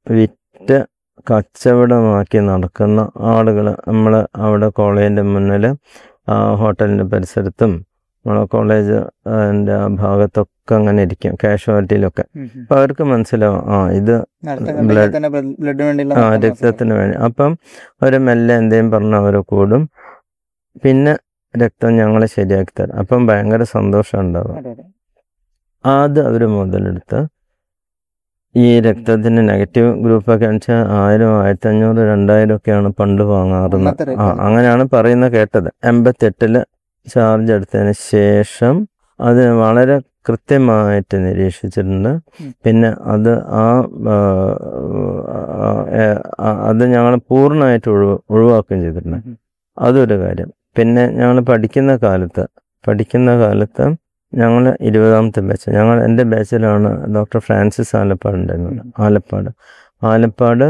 വിറ്റ് കച്ചവടമാക്കി നടക്കുന്ന ആളുകൾ നമ്മൾ അവിടെ കോളേജിൻ്റെ മുന്നിൽ ആ ഹോട്ടലിൻ്റെ പരിസരത്തും നമ്മളെ കോളേജ് അതിൻ്റെ ആ ഭാഗത്തൊക്കെ അങ്ങനെ ഇരിക്കും കാഷ്വാലിറ്റിയിലൊക്കെ അപ്പം അവർക്ക് മനസ്സിലാവും ആ ഇത് blood- ബ്ലഡ് വേണ്ടിയുള്ള ആ രക്തത്തിന് വേണ്ടി അപ്പം അവർ മെല്ലെ എന്തെങ്കിലും പറഞ്ഞ് അവർ കൂടും പിന്നെ രക്തം ഞങ്ങൾ ശരിയാക്കി തരാം അപ്പം ഭയങ്കര സന്തോഷം ഉണ്ടാവും അതെ, അതെ. അത് അവർ മുതലെടുത്ത് ഈ രക്തത്തിന് നെഗറ്റീവ് ഗ്രൂപ്പൊക്കെ വെച്ചാൽ ആയിരം ആയിരത്തി അഞ്ഞൂറ് രണ്ടായിരം ഒക്കെയാണ് പണ്ട് വാങ്ങാറുള്ളത് അന്നത്തെ rate ആ ആണ്. അങ്ങനെയാണ് പറയുന്നത് കേട്ടത് എൺപത്തെട്ടില് ചാർജ് എടുത്തതിന് ശേഷം അത് വളരെ കൃത്യമായിട്ട് നിരീക്ഷിച്ചിട്ടുണ്ട് ഉം. പിന്നെ അത് ആ ആ, ആ, ആ, അത് ഞങ്ങൾ പൂർണ്ണമായിട്ട് ഒഴിവ് ഒഴിവാക്കുകയും ചെയ്തിട്ടുണ്ട് ഉം. അതൊരു കാര്യം പിന്നെ ഞങ്ങൾ പഠിക്കുന്ന കാലത്ത് പഠിക്കുന്ന കാലത്ത് ഞങ്ങൾ ഇരുപതാമത്തെ ബാച്ച് ഞങ്ങൾ എൻ്റെ ബാച്ചിലാണ് ഡോക്ടർ ഫ്രാൻസിസ് ആലപ്പാട് ഉണ്ടായിരുന്നത് ആലപ്പാട് ആലപ്പാട്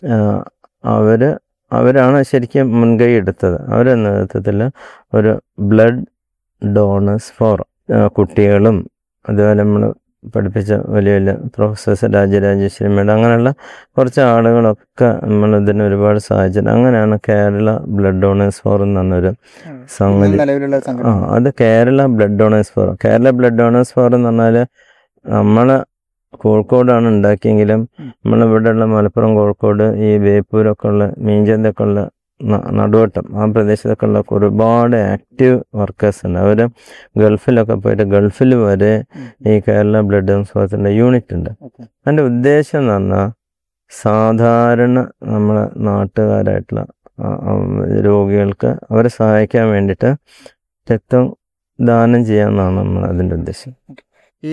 അവർ അവരാണ് ശരിക്കും മുൻകൈ എടുത്തത് അവരുടെ നേതൃത്വത്തിൽ ഒരു ബ്ലഡ് ഡോണേഴ്സ് ഫോർ കുട്ടികളും അതുപോലെ നമ്മൾ പഠിപ്പിച്ച വലിയ വലിയ പ്രൊഫസേഴ്സ് രാജരാജേശ്വരി മേഡം അങ്ങനെയുള്ള കുറച്ച് ആളുകളൊക്കെ നമ്മൾ ഇതിന് ഒരുപാട് സഹായിച്ചിട്ടുണ്ട് അങ്ങനെയാണ് കേരള ബ്ലഡ് ഡോണേഴ്സ് ഫോർ എന്ന് പറഞ്ഞൊരു സംഗതി ഇന്ന് നിലവിലുള്ള ആ സംഘടന അത് Kerala blood donors forum Kerala blood donors forum എന്ന് പറഞ്ഞാൽ നമ്മൾ കോഴിക്കോടാണ് ഉണ്ടാക്കിയെങ്കിലും നമ്മളിവിടെയുള്ള മലപ്പുറം കോഴിക്കോട് ഈ ബേപ്പൂരൊക്കെ ഉള്ള മീഞ്ചന്തൊക്കെ ഉള്ള ന- നടുവട്ടം ആ പ്രദേശത്തൊക്കെ ഉള്ള ഒരുപാട് ആക്റ്റീവ് വർക്കേഴ്സ് ഉണ്ട് അവർ ഗൾഫിലൊക്കെ പോയിട്ട് ഗൾഫിൽ വരെ ഈ കേരള ബ്ലഡ് ഡോണേഴ്സ് ഫോറത്തിൻ്റെ യൂണിറ്റ് ഉണ്ട് ഓക്കെ. അതിൻ്റെ ഉദ്ദേശം എന്ന് പറഞ്ഞാൽ സാധാരണ നമ്മളെ നാട്ടുകാരായിട്ടുള്ള ആ, ആ, രോഗികൾക്ക് അവരെ സഹായിക്കാൻ വേണ്ടിയിട്ട് രക്തം ദാനം ചെയ്യാമെന്നാണ് നമ്മൾ അതിൻ്റെ ഉദ്ദേശം ഈ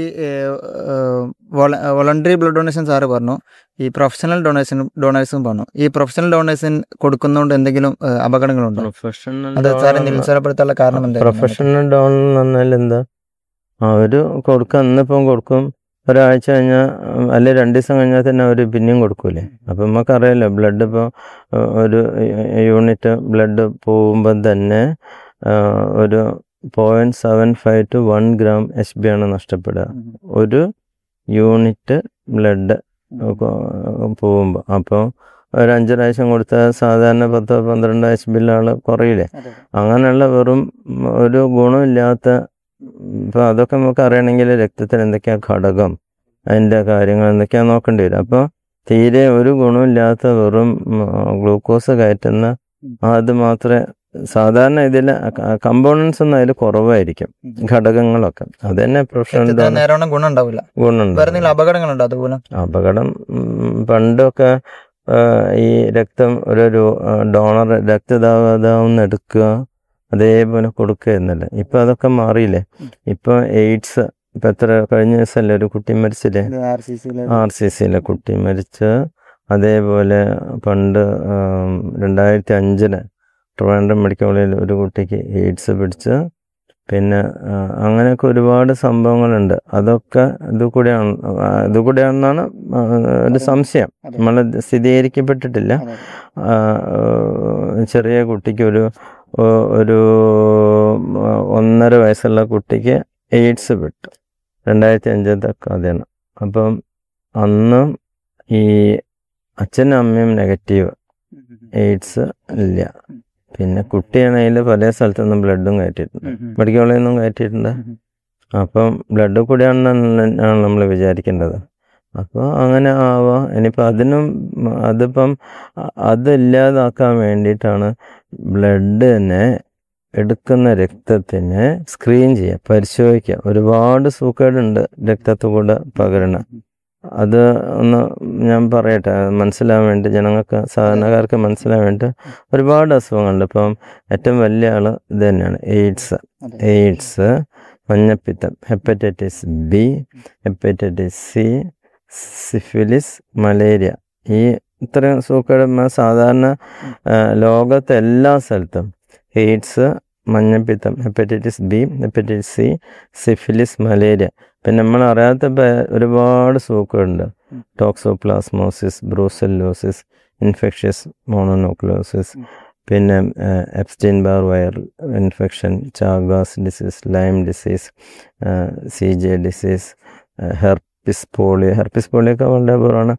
വോളണ്ടറി ബ്ലഡ് ഡൊണേഷൻ സാറ് പറഞ്ഞു ഈ പ്രൊഫഷണൽ ഡൊണേഷൻ ഡൊണേഴ്സും പറഞ്ഞു ഈ പ്രൊഫഷണൽ ഡൊണേഷൻ കൊടുക്കുന്നതുകൊണ്ട് എന്തെങ്കിലും ഏഹ്, അപകടങ്ങളുണ്ടോ പ്രൊഫഷണൽ അത് സാറെ നിരുത്സാഹപ്പെടുത്താനുള്ള കാരണം എന്താ പ്രൊഫഷണൽ ഡോൺ എന്ന് പറഞ്ഞാൽ എന്താ അവർ കൊടുക്കുക ഇന്നിപ്പം കൊടുക്കും ഒരാഴ്ച കഴിഞ്ഞാൽ അല്ലെ രണ്ട് ദിവസം കഴിഞ്ഞാൽ തന്നെ അവർ പിന്നെയും കൊടുക്കൂലേ അപ്പം നമുക്കറിയാലോ ബ്ലഡ് ഇപ്പോൾ ഒരു യൂണിറ്റ് ബ്ലഡ് പോകുമ്പം തന്നെ ആ, ഒരു point seven five two one gram H B ആണ് നഷ്ടപ്പെടുക ഒരു യൂണിറ്റ് ബ്ലഡ് പോകുമ്പോൾ അപ്പോൾ ഒരു അഞ്ച് പ്രാവശ്യം കൊടുത്താൽ സാധാരണ പത്തോ പന്ത്രണ്ടോ എച്ച് ബിയിൽ ആൾ കുറയില്ലേ അങ്ങനെയുള്ള വെറും ഒരു ഗുണമില്ലാത്ത ഇപ്പം അതൊക്കെ നമുക്ക് അറിയണമെങ്കിൽ രക്തത്തിൽ എന്തൊക്കെയാ ഘടകം അതിൻ്റെ കാര്യങ്ങൾ എന്തൊക്കെയാ നോക്കേണ്ടി വരും അപ്പോൾ തീരെ ഒരു ഗുണമില്ലാത്ത വെറും ഗ്ലൂക്കോസ് കയറ്റുന്ന അത് മാത്രമേ സാധാരണ ഇതിൽ കമ്പോണൻസ് ഒന്നും അതിൽ കുറവായിരിക്കും ഘടകങ്ങളൊക്കെ അത് തന്നെ പ്രൊഫഷണൽ നേരവണ്ണം ഗുണം ഉണ്ടാവില്ല ഗുണമുണ്ട് വേറെ എന്തെങ്കിലും അപകടങ്ങളുണ്ടോ അതുപോലെ അപകടം ഉം, പണ്ടൊക്കെ ആ, ഈ രക്തം ഒരു രോ- ആ, ഡോണർ രക്തദാതാവെന്ന് എടുക്കുക അതേപോലെ കൊടുക്കുക എന്നല്ലേ ഇപ്പൊ അതൊക്കെ മാറിയില്ലേ ഇപ്പൊ എയ്ഡ്സ് ഇപ്പൊ എത്ര കഴിഞ്ഞ ദിവസമല്ലേ ഒരു കുട്ടി മരിച്ചില്ലേ ആർ സി സിയിലെ ആർ സി സിയിലെ കുട്ടി മരിച്ച് അതേപോലെ പണ്ട് ആം, രണ്ടായിരത്തി അഞ്ചില് ട്രിവാൻഡ്രം മെഡിക്കൽ കോളേജിൽ ഒരു കുട്ടിക്ക് എയ്ഡ്സ് പിടിച്ച് പിന്നെ ആ, അങ്ങനെയൊക്കെ ഒരുപാട് സംഭവങ്ങളുണ്ട് അതൊക്കെ ഇത് കൂടെയാണ് ആ, ഇത് കൂടെയാണെന്നാണ് ആ, ഒരു സംശയം അതെ. നമ്മൾ സ്ഥിരീകരിക്കപ്പെട്ടിട്ടില്ല അതെ. ആ, ചെറിയ കുട്ടിക്ക് ഒരു ഒരു ഒന്നര വയസ്സുള്ള കുട്ടിക്ക് എയ്ഡ്സ് വിട്ടു രണ്ടായിരത്തി അഞ്ചത്തെ കഥയാണ് അപ്പം അന്ന് ഈ അച്ഛനും അമ്മയും നെഗറ്റീവ് എയ്ഡ്സ് ഇല്ല പിന്നെ കുട്ടിയാണെങ്കിൽ പല സ്ഥലത്തുനിന്നും ബ്ലഡും കയറ്റിയിട്ടുണ്ട് മെഡിക്കൽ കോളേജിൽ നിന്നും കയറ്റിയിട്ടുണ്ട് അപ്പം ബ്ലഡ് കൂടിയാണെന്നാണ് നമ്മൾ വിചാരിക്കേണ്ടത് അപ്പോൾ അങ്ങനെ ആവാം ഇനിയിപ്പോൾ അതിനും ഉം, അതിപ്പം അ- അതില്ലാതാക്കാൻ വേണ്ടിയിട്ടാണ് ബ്ലഡിനെ എടുക്കുന്ന രക്തത്തിനെ സ്ക്രീൻ ചെയ്യുക പരിശോധിക്കുക ഒരുപാട് സൂക്കേടുണ്ട് രക്തത്തിൽ കൂടെ പകരണ അത് ഒന്ന് ഞാൻ പറയട്ടെ മനസ്സിലാവാൻ വേണ്ടി ജനങ്ങൾക്ക് സാധാരണക്കാർക്ക് മനസ്സിലാവാൻ വേണ്ടി ഒരുപാട് അസുഖങ്ങളുണ്ട് ഇപ്പം ഏറ്റവും വലിയ ആള് ഇത് തന്നെയാണ് എയ്ഡ്സ് അതെ. എയ്ഡ്സ് മഞ്ഞപ്പിത്തം hepatitis B hepatitis C syphilis malaria ഈ ഇത്രയും സൂക്കേട് മ- സാധാരണ ആ, ലോകത്തെ എല്ലാ സ്ഥലത്തും എയ്ഡ്സ് മഞ്ഞപ്പിത്തം hepatitis B hepatitis C syphilis malaria പിന്നെ നമ്മൾ അറിയാത്ത പ- ഒരുപാട് സൂക്കേടുണ്ട് ടോക്സോപ്ലാസ്മോസിസ് ബ്രൂസെല്ലോസിസ് ഇൻഫെക്ഷ്യസ് മോണോനോക്ലോസിസ് പിന്നെ Epstein Barr viral infection Chagas disease Lyme disease C J disease herpes polio herpes polio ഒക്കെ വളരെ അപൂർവമാണ്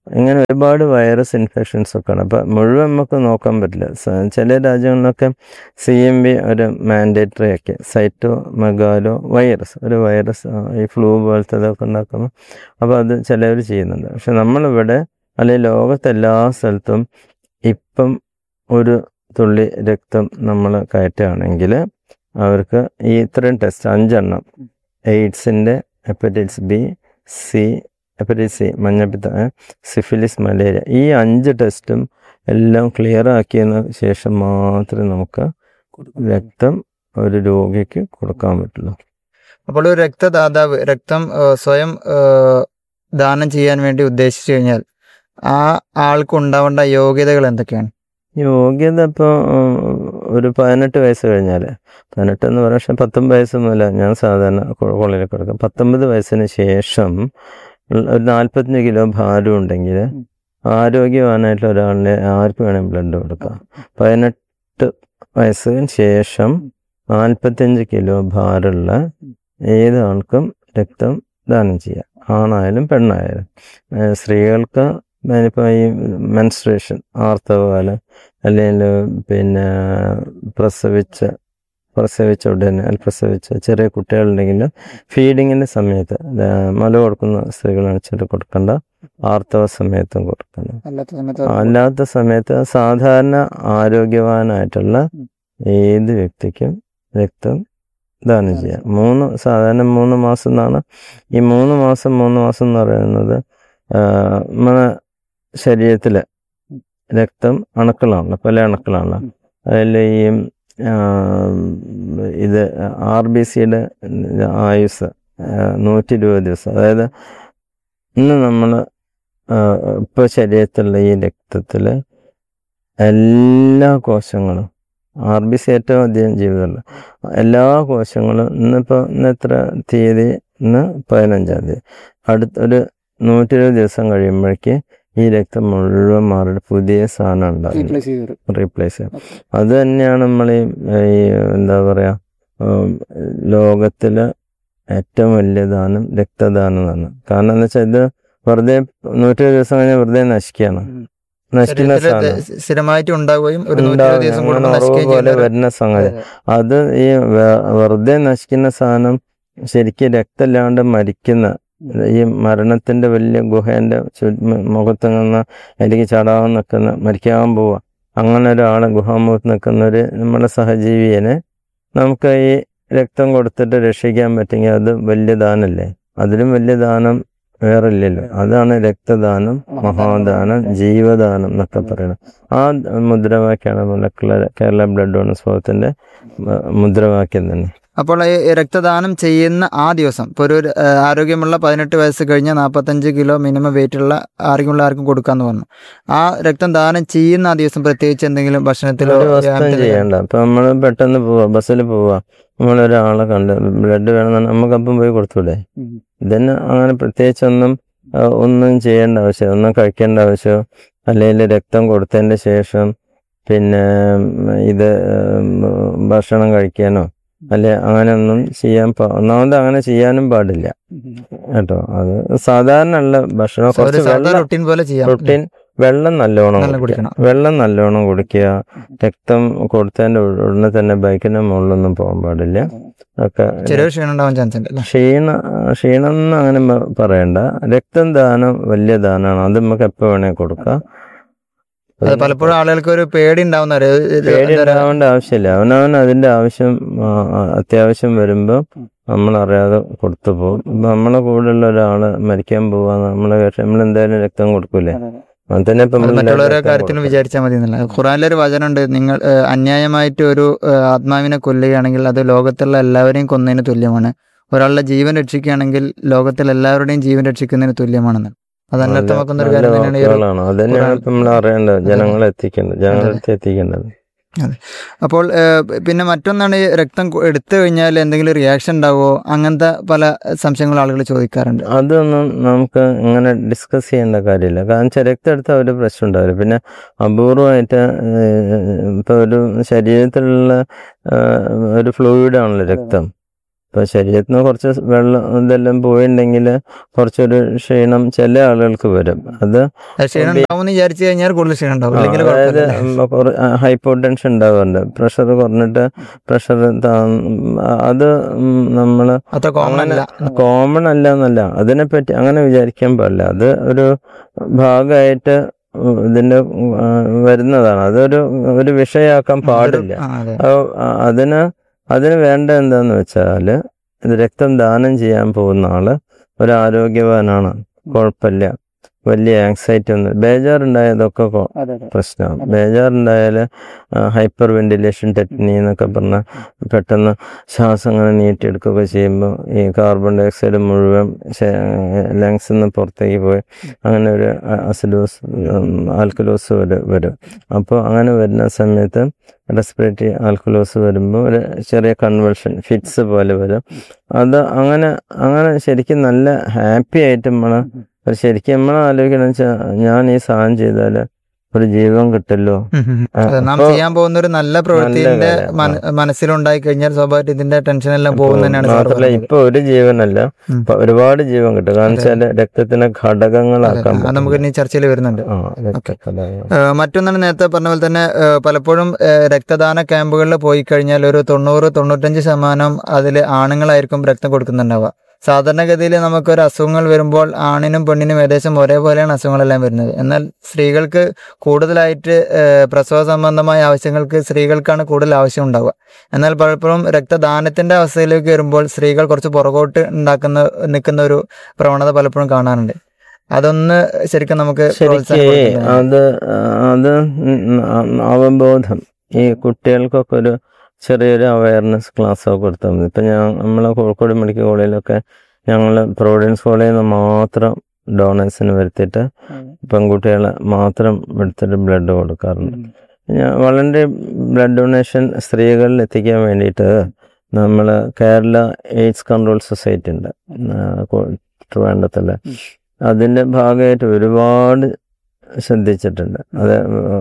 ഇങ്ങനെ ഒരുപാട് വൈറസ് ഇൻഫെക്ഷൻസ് ഒക്കെ ആണ് അപ്പം മുഴുവൻ നമുക്ക് നോക്കാൻ പറ്റില്ല സ- ചില രാജ്യങ്ങളിലൊക്കെ സി എം ബി ഒരു മാൻഡേറ്ററി ഒക്കെ സൈറ്റോ മെഗാലോ വൈറസ് ഒരു വൈറസ് ആ, ഈ ഫ്ലൂ പോലത്തെ ഇതൊക്കെ ഉണ്ടാക്കുമ്പോൾ അപ്പോൾ അത് ചിലവർ ചെയ്യുന്നുണ്ട് പക്ഷെ നമ്മളിവിടെ അല്ലെങ്കിൽ ലോകത്തെല്ലാ സ്ഥലത്തും ഇപ്പം ഒരു തുള്ളി രക്തം നമ്മൾ കയറ്റുകയാണെങ്കിൽ അവർക്ക് ഈ ഇത്രയും ടെസ്റ്റ് അഞ്ചെണ്ണം എയ്ഡ്സിൻ്റെ hepatitis B C hepatitis C മഞ്ഞപ്പിത്തം ഏ, സിഫിലിസ് മലേറിയ ഈ അഞ്ച് ടെസ്റ്റും എല്ലാം ക്ലിയർ ആക്കിയതിന് ശേഷം മാത്രമേ നമുക്ക് രക്തം ഒരു രോഗിക്ക് കൊടുക്കാൻ പറ്റുള്ളൂ അപ്പോൾ ഒരു രക്തദാതാവ് രക്തം ആ, സ്വയം ആ, ദാനം ചെയ്യാൻ വേണ്ടി ഉദ്ദേശിച്ചു കഴിഞ്ഞാൽ ആ ആൾക്ക് ഉണ്ടാവേണ്ട യോഗ്യതകൾ എന്തൊക്കെയാണ് യോഗ്യത ഇപ്പോൾ ഒരു പതിനെട്ട് വയസ്സ് കഴിഞ്ഞാൽ പതിനെട്ട് എന്ന് പറയുക പക്ഷേ പത്തൊമ്പത് വയസ്സ് മുതൽ ഞാൻ സാധാരണ കോളേജിൽ കൊടുക്കാം പത്തൊമ്പത് വയസ്സിന് ശേഷം ഉള്ള ഒരു നാൽപ്പത്തഞ്ച് കിലോ ഭാരം ഉണ്ടെങ്കിൽ ആരോഗ്യവാനായിട്ടുള്ള ഒരാളിനെ ആർക്ക് വേണമെങ്കിൽ ബ്ലഡ് കൊടുക്കാം പതിനെട്ട് വയസ്സിന് ശേഷം നാൽപ്പത്തഞ്ച് കിലോ ഭാരമുള്ള ഏതാൾക്കും രക്തം ദാനം ചെയ്യാം ആണായാലും പെണ്ണായാലും ഏഹ് സ്ത്രീകൾക്ക് ഞാനിപ്പോൾ ഈ മെൻസ്ട്രേഷൻ ആർത്തവകാലം അല്ലെങ്കിൽ പിന്നെ പ്രസവിച്ച പ്രസവിച്ച ഉടനെ അല്ലെങ്കിൽ പ്രസവിച്ച ചെറിയ കുട്ടികളുണ്ടെങ്കിൽ ഫീഡിങ്ങിൻ്റെ സമയത്ത് ആ, മല കൊടുക്കുന്ന സ്ത്രീകളാണ് ചെറു കൊടുക്കേണ്ട ആർത്തവ സമയത്തും കൊടുക്കണം അല്ലാത്ത സമയത്ത് അല്ലാത്ത സമയത്ത് സാധാരണ ആരോഗ്യവാനായിട്ടുള്ള ഏത് വ്യക്തിക്കും രക്തം ദാനം ചെയ്യാം മൂന്ന് സാധാരണ മൂന്ന് മാസം എന്നാണ് ഈ മൂന്ന് മാസം മൂന്ന് മാസം എന്ന് പറയുന്നത് ആ, നമ്മുടെ ശരീരത്തിലെ രക്തം അണുക്കളാണല്ലോ പല അണുക്കളാണല്ലോ അതിൽ ഈ ആ, ഇത് ആർ ബി സിയുടെ ആയുസ് നൂറ്റി ഇരുപത് ദിവസം അതായത് ഇന്ന് നമ്മൾ ഇപ്പോൾ ശരീരത്തിലുള്ള ഈ രക്തത്തിൽ എല്ലാ കോശങ്ങളും ആർ ബി സി ഏറ്റവും അധികം ജീവിതമുള്ള എല്ലാ കോശങ്ങളും ഇന്നിപ്പോൾ ഇന്ന് എത്ര തീയതി ഇന്ന് പതിനഞ്ചാം തീയതി അടുത്ത ഒരു നൂറ്റി ഇരുപത് ദിവസം കഴിയുമ്പോഴേക്ക് ഈ രക്തം മുഴുവൻ മാറിയിട്ട് പുതിയ സാധനം ഉണ്ടാകും റീപ്ലേസ് ചെയ്ത് റീപ്ലേസ് ചെയ്യാം അത് തന്നെയാണ് നമ്മൾ ഈ ഈ എന്താ പറയുക ലോകത്തിലെ ഏറ്റവും വലിയ ദാനം രക്തദാനം എന്നാണ് കാരണം എന്ന് വെച്ചാൽ ഇത് വെറുതെ നൂറ്റി ഇരുപത് ദിവസം കഴിഞ്ഞാൽ വെറുതെ നശിക്കുകയാണ് നശിക്കുന്ന ശരീരത്തില് സാധനം സ്ഥിരമായിട്ട് ഉണ്ടാവുകയും ഒരു നൂറ്റി ഉണ്ടാവും. ഇരുപത് ദിവസം അങ്ങനെ കൂടുമ്പോൾ ഉറവ് നശിക്കുകയും പോലെ ചെയ്യുന്ന ഒരു- വരുന്ന സംഗതി അതെ, അത് ഈ വെ- വെറുതെ നശിക്കുന്ന സാധനം ശരിക്കും രക്തമില്ലാണ്ട് മരിക്കുന്ന ഈ മരണത്തിന്റെ വലിയ ഗുഹേന്റെ ചു- മുഖത്ത് നിന്ന് എനിക്ക് ചടാൻ നിൽക്കുന്ന മരിക്കാൻ പോവുക അങ്ങനെ ഒരാളെ ഗുഹാമുഖത്ത് നിൽക്കുന്ന ഒരു നമ്മുടെ സഹജീവിയെ നമുക്ക് ഈ രക്തം കൊടുത്തിട്ട് രക്ഷിക്കാൻ പറ്റുമെങ്കിൽ അത് വലിയ ദാനല്ലേ അതിലും വലിയ ദാനം വേറെ ഇല്ലല്ലോ അതാണ് രക്തദാനം മഹാദാനം ജീവദാനം എന്നൊക്കെ പറയുന്നത് ആ മുദ്രാവാക്യമാണ് നമ്മുടെ കേരള- കേരള ബ്ലഡ് ഡോണേഴ്സ് ഫോറത്തിന്റെ മുദ്രാവാക്യം തന്നെ അപ്പോൾ ഈ രക്തദാനം ചെയ്യുന്ന ആ ദിവസം ഇപ്പോൾ ഒരു ആ, ആരോഗ്യമുള്ള പതിനെട്ട് വയസ്സ് കഴിഞ്ഞ നാൽപ്പത്തഞ്ച് കിലോ മിനിമം വെയിറ്റ് ഉള്ള ആർക്കുമുള്ള ആർക്കും കൊടുക്കാന്ന് പറഞ്ഞു ആ രക്തം ദാനം ചെയ്യുന്ന ആ ദിവസം പ്രത്യേകിച്ച് എന്തെങ്കിലും ഭക്ഷണത്തിലോ ഒരു വസ്തുവും വ്യായാമത്തിലോ ചെയ്യണ്ട ഇപ്പൊ നമ്മൾ പെട്ടെന്ന് പോവാ ബസ്സിൽ പോവാ നമ്മളൊരാളെ കണ്ട് ബ്ലഡ് വേണമെന്ന് നമുക്കപ്പം പോയി കൊടുത്തൂടെ ഇതിന് അങ്ങനെ പ്രത്യേകിച്ചൊന്നും ആ, ഒന്നും ചെയ്യേണ്ട ആവശ്യം ഒന്നും കഴിക്കേണ്ട ആവശ്യം അല്ലെങ്കിൽ രക്തം കൊടുത്തതിന്റെ ശേഷം പിന്നെ ഉം, ഇത് ഉം, ഭക്ഷണം കഴിക്കാനോ അല്ലെ അങ്ങനെയൊന്നും ചെയ്യാൻ പാ- ഒന്നാമത് അങ്ങനെ ചെയ്യാനും പാടില്ല കേട്ടോ അത് സാധാരണ ഉള്ള ഭക്ഷണം ഒരു കുറച്ച് സാധാ വെള്ളം റൊട്ടീൻ പോലെ ചെയ്യാം റൊട്ടീൻ വെള്ളം നല്ലോണം നല്ല കുടിക്കുക കുടിക്കണം വെള്ളം നല്ലോണം കുടിക്കുക രക്തം കൊടുത്തതിന്റെ ഉട- ഉടനെ തന്നെ ബൈക്കിന്റെ മുകളിലൊന്നും പോകാൻ പാടില്ല ഒക്കെ ചെറിയൊരു ക്ഷീണം ഉണ്ടാവാൻ ചാൻസ് ഉണ്ട് അല്ലേ ക്ഷീണ ക്ഷീണം എന്ന് അങ്ങനെ മ- പറയണ്ട രക്തം ദാനം വലിയ ദാനമാണ് അത് നമുക്ക് എപ്പോ വേണേ കൊടുക്കാം അത് പലപ്പോഴും ആളുകൾക്ക് ഒരു പേടി ഉണ്ടാവുന്ന ഒരു- ഒരു- പേടി എന്താ പറയാ, ഉണ്ടാവേണ്ട ആവശ്യമില്ല അവനവൻ അതിന്റെ ആവശ്യം ആ, ആ, അത്യാവശ്യം വരുമ്പോൾ നമ്മൾ അറിയാതെ കൊടുത്തു പോകും ഇപ്പൊ നമ്മളെ കൂടെയുള്ള ഒരാള് മരിക്കാൻ പോവാ നമ്മളെ നമ്മൾ എന്തായാലും രക്തം കൊടുക്കൂലേ അത് തന്നെ ഇപ്പൊ അത് നമ്മൾ മറ്റുള്ളവരെ രക്തം കാര്യത്തിലും കൊടുക്കും. വിചാരിച്ചാൽ മതി എന്നല്ല ഖുറാനിലൊരു വചനമുണ്ട് നിങ്ങൾ ഏഹ്, അന്യായമായിട്ട് ഒരു ഏഹ്, ആത്മാവിനെ കൊല്ലുകയാണെങ്കിൽ അത് ലോകത്തുള്ള എല്ലാവരെയും കൊന്നതിന് തുല്യമാണ് ഒരാളുടെ ജീവൻ രക്ഷിക്കുകയാണെങ്കിൽ ലോകത്തിൽ എല്ലാവരുടെയും ജീവൻ രക്ഷിക്കുന്നതിന് തുല്യമാണെന്ന് അത് നല്ല- അനർത്ഥമാക്കുന്ന ഒരു നല്ല കാര്യം തന്നെയാണ് ഈ ഒരു വാക്കുകളാണ് അത് തന്നെയാണ് ഖുറാൻ. ഇപ്പൊ നമ്മൾ അറിയേണ്ടത് ജനങ്ങളെ എത്തിക്കേണ്ടത് ജനങ്ങളുടെ അടുത്ത് എത്തിക്കേണ്ടത് അപ്പോൾ ഏഹ്, പിന്നെ മറ്റൊന്നാണ് ഈ രക്തം കൊ- എടുത്തു കഴിഞ്ഞാൽ എന്തെങ്കിലും റിയാക്ഷൻ ഉണ്ടാവുമോ അങ്ങനത്തെ പല സംശയങ്ങളും ആളുകൾ ചോദിക്കാറുണ്ട് അതൊന്നും നമുക്ക് ഇങ്ങനെ ഡിസ്കസ് ചെയ്യേണ്ട കാര്യമില്ല കാരണം വെച്ചാൽ രക്തം എടുത്താൽ ഒരു പ്രശ്നം ഉണ്ടാവില്ല പിന്നെ അപൂർവമായിട്ട് ഏഹ്, ഇപ്പൊ ഒരു ശരീരത്തിലുള്ള ഏഹ്, ഒരു ഫ്ലൂയിഡ് ആണല്ലോ രക്തം ഇപ്പൊ ശരീരത്തിൽ നിന്ന് കുറച്ച് വെള്ളം ഇതെല്ലാം പോയിട്ടുണ്ടെങ്കിൽ കുറച്ചൊരു ക്ഷീണം ചില ആളുകൾക്ക് വരും അത് അത് ക്ഷീണം ഉണ്ടാവും എന്ന് വിചാരിച്ചു കഴിഞ്ഞാൽ കൂടുതൽ ക്ഷീണം ഉണ്ടാവും ആ, അല്ലെങ്കിൽ അതായത് കുഴപ്പമില്ല ഹൈപ്പോ ടെൻഷൻ ഉണ്ടാവാറുണ്ട് പ്രഷർ കുറഞ്ഞിട്ട് പ്രഷർ അത് നമ്മൾ അത്ര കോമൺ അല്ല കോമൺ അല്ല എന്നല്ല അതിനെപ്പറ്റി അങ്ങനെ വിചാരിക്കാൻ പാടില്ല അത് ഒരു ഭാഗമായിട്ട് ഇതിന്റെ ഉം, ആ, വരുന്നതാണ് അതൊരു ഒരു വിഷയമാക്കാൻ പാടില്ല ആ, അതെ അപ്പൊ അതിന് അതിന് വേണ്ട എന്താന്ന് വെച്ചാല് ഇത് രക്തം ദാനം ചെയ്യാൻ പോകുന്ന ആള് ഒരു ആരോഗ്യവാനാണ് കുഴപ്പമില്ല വലിയ ആങ്സൈറ്റി ഒന്നും ബേജാറുണ്ടായതൊക്കെ കൊ- അതെ അതെ പ്രശ്നമാണ് ബേജാറുണ്ടായാൽ ഹൈപ്പർ വെന്റിലേഷൻ ടെക്നി എന്നൊക്കെ പറഞ്ഞാൽ പെട്ടെന്ന് ശ്വാസം അങ്ങനെ നീട്ടിയെടുക്കുകയൊക്കെ ചെയ്യുമ്പോൾ ഈ കാർബൺ ഡൈ ഓക്സൈഡ് മുഴുവൻ ലങ്സിൽ നിന്ന് പുറത്തേക്ക് പോയി അങ്ങനെ ഒരു അസിഡോസ് ആൽക്കലോസ് വരെ വരും അപ്പോൾ അങ്ങനെ വരുന്ന സമയത്ത് റെസ്പിറേറ്ററി ആൽക്കലോസ് വരുമ്പോൾ ഒരു ചെറിയ കൺവൾഷൻ ഫിറ്റ്സ് പോലെ വരും അത് അങ്ങനെ അങ്ങനെ ശരിക്കും നല്ല ഹാപ്പി ആയിട്ട് നമ്മൾ ഒരു ശരിക്കും നമ്മൾ ആലോചിക്കണം വെച്ചാൽ ഞാൻ ഈ സാധനം ചെയ്താൽ ഒരു ജീവൻ കിട്ടല്ലോ ഉം, ഉം, ഉം. ആ, അതെ, നാം അപ്പൊ ചെയ്യാൻ പോകുന്ന ഒരു നല്ല പ്രവൃത്തിന്റെ കാര്യം. മന- മനസ്സിലുണ്ടായി കഴിഞ്ഞാൽ സ്വാഭാവികമായിട്ട് ഇതിന്റെ ടെൻഷൻ എല്ലാം അപ്പൊ പോകും തന്നെയാണ് സാർ മാത്രല്ല പറഞ്ഞത്. ഇപ്പൊ ഒരു ജീവനല്ല ഉം. ഇപ്പൊ ഒരുപാട് ജീവൻ കിട്ടും കാരണം വെച്ചാല് രക്തത്തിനെ അതെ, ഘടകങ്ങളാക്കാൻ അത് നമുക്ക് പറ്റും. ഇനി ചർച്ചയിൽ വരുന്നുണ്ട് ആ, രക്തഘടകങ്ങൾ. ഏഹ് മറ്റൊന്നാണ് നേരത്തെ പറഞ്ഞ പോലെ തന്നെ ഏഹ് പലപ്പോഴും ഏഹ് രക്തദാന ക്യാമ്പുകളിൽ പോയി കഴിഞ്ഞാൽ ഒരു തൊണ്ണൂറ് തൊണ്ണൂറ്റഞ്ച് ശതമാനം അതിൽ ആണുങ്ങളായിരിക്കും രക്തം കൊടുക്കുന്നുണ്ടാവുക സാധാരണഗതിയിൽ നമുക്കൊരു അസുഖങ്ങൾ വരുമ്പോൾ ആണിനും പെണ്ണിനും ഏകദേശം ഒരേപോലെയാണ് അസുഖങ്ങളെല്ലാം വരുന്നത് എന്നാൽ സ്ത്രീകൾക്ക് കൂടുതലായിട്ട് ഏഹ് പ്രസവ സംബന്ധമായ ആവശ്യങ്ങൾക്ക് സ്ത്രീകൾക്കാണ് കൂടുതൽ ആവശ്യം ഉണ്ടാവുക എന്നാൽ പലപ്പോഴും രക്തദാനത്തിന്റെ അവസ്ഥയിലേക്ക് വരുമ്പോൾ സ്ത്രീകൾ കുറച്ച് പുറകോട്ട് ഉണ്ടാക്കുന്ന നിൽക്കുന്ന ഒരു പ്രവണത പലപ്പോഴും കാണാറുണ്ട് അതൊന്ന് ശരിക്കും നമുക്ക് ശരിക്ക് പ്രോത്സാഹനപ്പെടുത്തുന്നതാണ്. അത് അത് ഉം അവബോധം ഈ കുട്ടികൾക്കൊക്കെ ഒരു ചെറിയൊരു അവയർനെസ് ക്ലാസ് ഒക്കെ കൊടുത്താൽ മതി ഇപ്പം ഞാൻ നമ്മളെ കോഴിക്കോട് മെഡിക്കൽ കോളേജിലൊക്കെ ഞങ്ങൾ പ്രൊവിഡൻസ് കോളേജിൽ നിന്ന് മാത്രം ഡോണേഴ്സിന് വരുത്തിയിട്ട് പെൺകുട്ടികളെ മാത്രം എടുത്തിട്ട് ബ്ലഡ് കൊടുക്കാറുണ്ട് ഞാൻ വളരെ ബ്ലഡ് ഡൊണേഷൻ സ്ത്രീകളിൽ എത്തിക്കാൻ വേണ്ടിയിട്ട് നമ്മൾ കേരള എയ്ഡ്സ് കൺട്രോൾ സൊസൈറ്റി ഉണ്ട് ആ, കോ- ട്രിവാൻഡ്രത്തില് അതിൻ്റെ ഭാഗമായിട്ട് ഒരുപാട് ശ്രദ്ധിച്ചിട്ടുണ്ട് അത്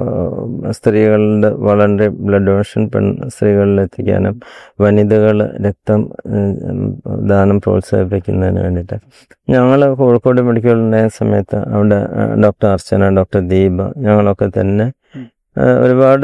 ആ, സ്ത്രീകളുടെ വളരെ ബ്ലഡ് ഡൊണേഷൻ പെൺ സ്ത്രീകളിൽ എത്തിക്കാനും വനിതകൾ രക്തം ഉം, ദാനം പ്രോത്സാഹിപ്പിക്കുന്നതിന് വേണ്ടിയിട്ട് ഞങ്ങൾ കോഴിക്കോട് മെഡിക്കൽ ഉണ്ടായ സമയത്ത് അവിടെ ആ, ഡോക്ടർ അർച്ചന ഡോക്ടർ ദീപ ഞങ്ങളൊക്കെ തന്നെ ആ, ഒരുപാട്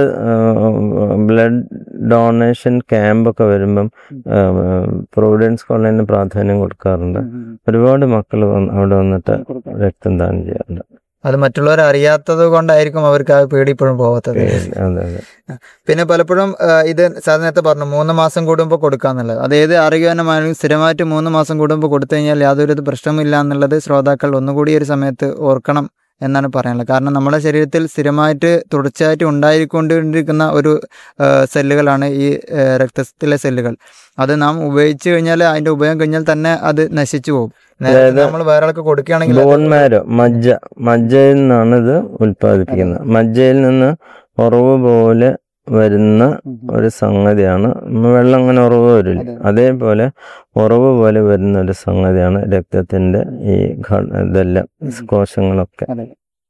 ബ്ലഡ് ഡൊണേഷൻ ക്യാമ്പൊക്കെ വരുമ്പം ആ, പ്രൊവിഡൻസ് കോളേജിന് പ്രാധാന്യം കൊടുക്കാറുണ്ട് ഒരുപാട് മക്കൾ അവിടെ വന്നിട്ട് രക്തം ദാനം ചെയ്യാറുണ്ട് അത് മറ്റുള്ളവർ അറിയാത്തത് കൊണ്ടായിരിക്കും അവർക്ക് ആ പേടി ഇപ്പോഴും പോകാത്തത് അതെ അതെ പിന്നെ പലപ്പോഴും ആ, ഇത് സാർ നേരത്തെ പറഞ്ഞു മൂന്ന് മാസം കൂടുമ്പോൾ കൊടുക്കാന്നുള്ളത് അത് ഏത് ആരോഗ്യവനമായാലും സ്ഥിരമായിട്ട് മൂന്ന് മാസം കൂടുമ്പോൾ കൊടുത്തു കഴിഞ്ഞാൽ യാതൊരു ഇത് പ്രശ്നമില്ല എന്നുള്ളത് ശ്രോതാക്കൾ ഒന്നുകൂടി ഒരു സമയത്ത് ഓർക്കണം എന്നാണ് പറയാനുള്ളത് കാരണം നമ്മുടെ ശരീരത്തിൽ സ്ഥിരമായിട്ട് തുടർച്ചയായിട്ട് ഉണ്ടായിക്കൊണ്ടിരിക്കുന്ന ഒരു ആ, സെല്ലുകളാണ് ഈ ആ, രക്തത്തിലെ സെല്ലുകൾ അത് നാം ഉപയോഗിച്ച് കഴിഞ്ഞാൽ അതിന്റെ ഉപയോഗം കഴിഞ്ഞാൽ തന്നെ അത് നശിച്ചു പോകും നേരത്തെ അതായത് നമ്മൾ വേറെ ആൾക്ക് കൊടുക്കുകയാണെങ്കിൽ അത് ബോൺ മാരോ മജ്ജ മജ്ജയിൽ നിന്നാണ് ഇത് ഉൽപ്പാദിപ്പിക്കുന്നത് മജ്ജയിൽ നിന്ന് ഉറവ് പോലെ വരുന്ന ഒരു സംഗതിയാണ് വെള്ളം അങ്ങനെ ഉറവ് വരില്ല അതെ. അതേപോലെ ഉറവ് പോലെ വരുന്ന ഒരു സംഗതിയാണ് രക്തത്തിന്റെ ഈ ഘ- ഇതെല്ലാം കോശങ്ങളൊക്കെ അതെ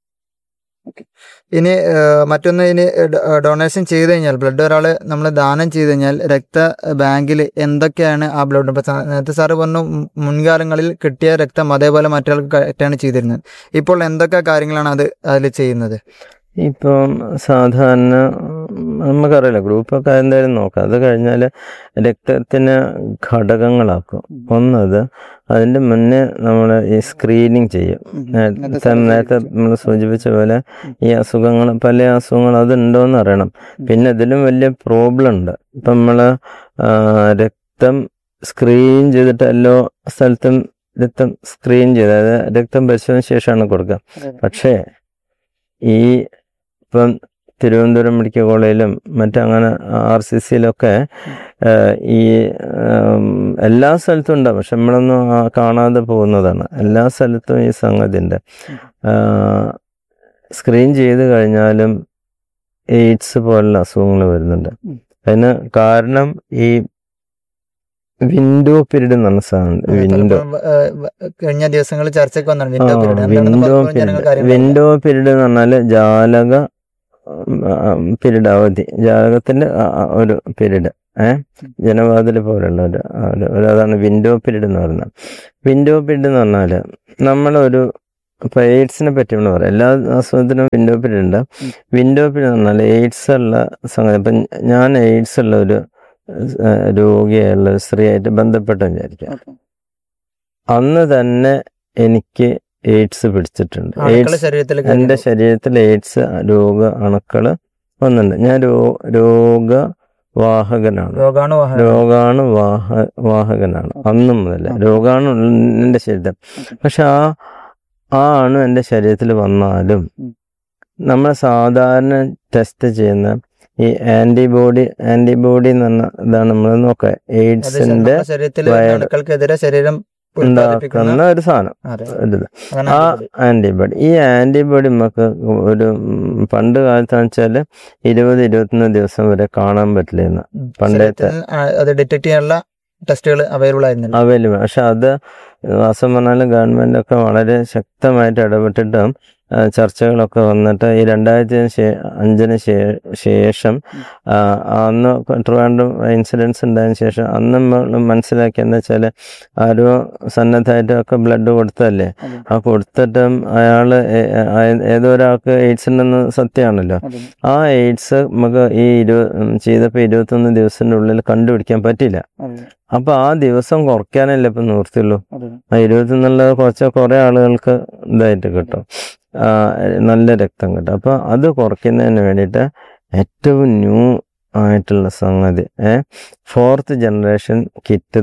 ഇനി ഏഹ്, മറ്റൊന്ന് ഇനി ഡൊണേഷൻ ചെയ്ത് കഴിഞ്ഞാൽ ബ്ലഡ് ഒരാൾ നമ്മൾ ദാനം ചെയ്ത് കഴിഞ്ഞാൽ രക്ത ബാങ്കിൽ എന്തൊക്കെയാണ് ആ ബ്ലഡ് ഇപ്പൊ സാ- നേരത്തെ സാറ് പറഞ്ഞു മു- മുൻകാലങ്ങളിൽ കിട്ടിയ രക്തം അതേപോലെ മറ്റൊരാൾക്ക് കയറ്റാണ് ചെയ്തിരുന്നത് ഇപ്പോൾ എന്തൊക്കെ കാര്യങ്ങളാണ് അത് അതിൽ ചെയ്യുന്നത് ഇപ്പം സാധാരണ ഉം, നമുക്കറിയില്ല ഗ്രൂപ്പൊക്കെ എന്തായാലും നോക്കാം അത് കഴിഞ്ഞാൽ രക്തത്തിന് ഘടകങ്ങളാക്കും ഒന്നത് അതിൻ്റെ മുന്നേ നമ്മൾ ഈ സ്ക്രീനിങ് ചെയ്യും നേരത്തെ നേരത്തെ നമ്മൾ സൂചിപ്പിച്ച പോലെ ഈ അസുഖങ്ങൾ പല അസുഖങ്ങൾ അതുണ്ടോയെന്ന് അറിയണം പിന്നെ ഇതിലും വലിയ പ്രോബ്ലം ഉണ്ട് ഇപ്പം നമ്മൾ രക്തം സ്ക്രീൻ ചെയ്തിട്ട് എല്ലാ സ്ഥലത്തും രക്തം സ്ക്രീൻ ചെയ്ത് അതായത് രക്തം പരിശോധന ശേഷമാണ് കൊടുക്കുക പക്ഷേ ഈ ഇപ്പം തിരുവനന്തപുരം മെഡിക്കൽ കോളേജിലും മറ്റങ്ങനെ ആർ സി സിയിലൊക്കെ ഈ ഉം, എല്ലാ സ്ഥലത്തും ഉണ്ടാവും പക്ഷെ നമ്മളൊന്നും ആ കാണാതെ പോകുന്നതാണ് എല്ലാ സ്ഥലത്തും ഈ സംഗതി ഉണ്ട് സ്ക്രീൻ ചെയ്ത് കഴിഞ്ഞാലും എയ്ഡ്സ് പോലുള്ള അസുഖങ്ങൾ വരുന്നുണ്ട് ഉം. അതിന് കാരണം ഈ വിൻഡോ പീരീഡ് എന്ന് പറഞ്ഞ സാധനം അതെ, വിൻഡോ പലപ്പോഴും, ഏഹ്, വ- കഴിഞ്ഞ ദിവസങ്ങളിൽ ചർച്ചയ്ക്ക് വന്നാണ് വിൻഡോ പീരീഡ് എന്താണെന്ന് വിൻഡോ പലപ്പോഴും ജനങ്ങൾക്ക് പീരീഡ് അറിയില്ല വിൻഡോ പീരീഡ് എന്ന് പറഞ്ഞാൽ ജാലക പീരീഡ് അവധി ജാലകത്തിന്റെ ആ, ആ, ഒരു പീരീഡ് ഏഹ് ജനവാതിൽ പോലുള്ള ഒരു ഒരു- ഒരു അതാണ് വിൻഡോ പീരീഡ് എന്ന് പറയുന്നത് വിൻഡോ പീരീഡ് എന്ന് പറഞ്ഞാൽ നമ്മളൊരു ഇപ്പൊ എയ്ഡ്സിനെ പറ്റി നമ്മൾ പറയാം എല്ലാ അസുഖത്തിനും വിൻഡോ പീരീഡ് ഉണ്ട് വിൻഡോ പീരീഡ് എന്ന് പറഞ്ഞാൽ എയ്ഡ്സ് ഉള്ള സംഗതി ഇപ്പം ഞാൻ എയ്ഡ്സ് ഉള്ള ഒരു ഏഹ്, രോഗിയായുള്ള ഒരു സ്ത്രീയായിട്ട് ബന്ധപ്പെട്ടെന്ന് വിചാരിക്കാം അന്ന് തന്നെ എനിക്ക് എയ്ഡ്സ് പിടിച്ചിട്ടുണ്ട് അണുക്കള് എയ്ഡ്സ് ശരീരത്തിലേക്ക് എൻ്റെ ശരീരത്തിൽ എയ്ഡ്സ് രോഗ അണുക്കള് വന്നിട്ടുണ്ട് ഞാൻ രോ രോഗവാഹകനാണ് രോഗാണുവാഹന രോഗാണു വാഹ വാഹകനാണ് അന്ന് മുതൽ രോഗാണു എൻ്റെ ശരീരത്തിൽ പക്ഷെ ആ ആ അണു എൻ്റെ ശരീരത്തിൽ വന്നാലും ഉം. നമ്മൾ സാധാരണ ടെസ്റ്റ് ചെയ്യുന്ന ഈ ആന്റിബോഡി ആന്റിബോഡി എന്ന് പറഞ്ഞ ഇതാണ് നമ്മൾ നോക്കുക എയ്ഡ്സിന്റെ ശരീരത്തിലെ വയറ് അണുക്കൾക്കെതിരെ ശരീരം ഉൽപ്പാദിപ്പിക്കുന്ന ഉണ്ടാക്കുന്ന ഒരു സാധനം അതെ ഒരു ഇത്. അതാണ് ആ antibody. ആന്റിബോഡി ഈ ആന്റിബോഡി നമുക്ക് ഒരു ഉം, പണ്ട് കാലത്താന്ന് വെച്ചാൽ ഇരുപത് ഇരുപത്തൊന്ന് ദിവസം വരെ കാണാൻ പറ്റില്ലെന്ന് ഉം. പണ്ടത്തെ- ശരീരത്തിൽ, ആ, അത് ഡിറ്റക്ട് ചെയ്യാനുള്ള ടെസ്റ്റുകൾ അവൈലബിൾ ആയിരുന്നില്ല അവൈലബിൾ പക്ഷെ അത് വാസം പറഞ്ഞാലും ഗവൺമെന്റ് ഒക്കെ വളരെ ശക്തമായിട്ട് ഇടപെട്ടിട്ട് ആ, ചർച്ചകളൊക്കെ വന്നിട്ട് ഈ രണ്ടായിരത്തി ശേ- അഞ്ചിന് ശേ- ശേഷം ആ, അന്ന് ട്രിവാൻഡ്രം ഇൻസിഡൻസ് ഉണ്ടായതിനു ശേഷം അന്ന് നമ്മൾ മനസ്സിലാക്കിയെന്ന് വെച്ചാൽ ആരോ സന്നദ്ധമായിട്ട് ഒക്കെ ബ്ലഡ് കൊടുത്തല്ലേ അതെ. ആ കൊടുത്തിട്ടും അയാൾ ഏതോ ഒരാൾക്ക് എയ്ഡ്സ് ഉണ്ടെന്ന് സത്യമാണല്ലോ അതെ. ആ എയ്ഡ്സ് നമുക്ക് ഈ ഇരു ചെയ്തപ്പോൾ ഇരുപത്തൊന്ന് ദിവസത്തിൻ്റെ ഉള്ളിൽ കണ്ടുപിടിക്കാൻ പറ്റില്ല അതെ. അപ്പൊ ആ ദിവസം കുറയ്ക്കാനല്ലേ ഇപ്പൊ നിവൃത്തിയുള്ളൂ അതെ. ആ ഇരുപത്തിന്നുള്ളത് കുറച്ച് കുറെ ആളുകൾക്ക് ഇതായിട്ട് കിട്ടും ആ, നല്ല രക്തം കിട്ടും അപ്പൊ അത് കുറയ്ക്കുന്നതിന് വേണ്ടിയിട്ട് ഏറ്റവും ന്യൂ ആയിട്ടുള്ള സംഗതി ഏ ഫോർത്ത് ജനറേഷൻ കിറ്റ്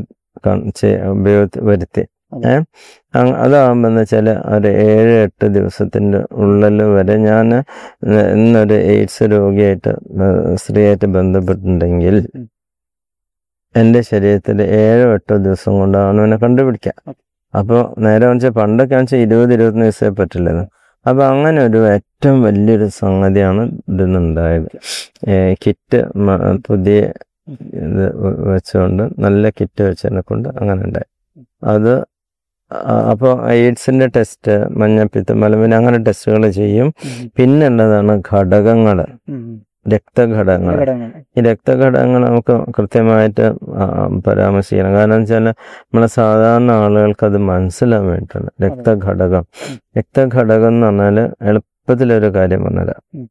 ഉപയോഗ വരുത്തി ഏ അങ് അതാകുമ്പോൾ എന്ന് വെച്ചാൽ ഒരു ഏഴ് എട്ട് ദിവസത്തിൻ്റെ ഉള്ളിൽ വരെ ഞാൻ ഇന്നൊരു എയ്ഡ്സ് രോഗിയായിട്ട് ഏഹ് സ്ത്രീയായിട്ട് ബന്ധപ്പെട്ടിട്ടുണ്ടെങ്കിൽ ഉം. എൻ്റെ ശരീരത്തിൽ ഏഴോ എട്ടോ ദിവസം കൊണ്ടാണ് അവനെ കണ്ടുപിടിക്കുക അപ്പോൾ നേരെ വെച്ചാൽ പണ്ടൊക്കെ വെച്ചാൽ ഇരുപത് ഇരുപത്തൊന്ന് ദിവസമേ പറ്റില്ലത് അപ്പോൾ അങ്ങനെ ഒരു ഏറ്റവും വലിയൊരു സംഗതിയാണ് ഇതിന്നുണ്ടായത് ഏഹ് കിറ്റ് മ- പുതിയ ഇത് വ- വെച്ചുകൊണ്ട് നല്ല കിറ്റ് വെച്ചതിനെ കൊണ്ട് അങ്ങനെ ഉണ്ടായി അത് അപ്പോൾ എയ്ഡ്സിൻ്റെ ടെസ്റ്റ് മഞ്ഞപ്പിത്തം മലമിന് അങ്ങനെ ടെസ്റ്റുകൾ ചെയ്യും ഉം. പിന്നെ ഉള്ളതാണ് ഘടകങ്ങൾ ഉം. രക്തഘടകങ്ങൾ ഘടകങ്ങൾ. ഈ രക്തഘടകങ്ങൾ നമുക്ക് കൃത്യമായിട്ട് ആ, പരാമർശിക്കണം കാരണം വെച്ചാൽ നമ്മളെ സാധാരണ ആളുകൾക്ക് അത് മനസ്സിലാൻ വേണ്ടിയിട്ടാണ് രക്തഘടകം ഉം. രക്തഘടകം എന്ന് പറഞ്ഞാൽ എളുപ്പത്തിലൊരു കാര്യം പറഞ്ഞുതരാം ഉം.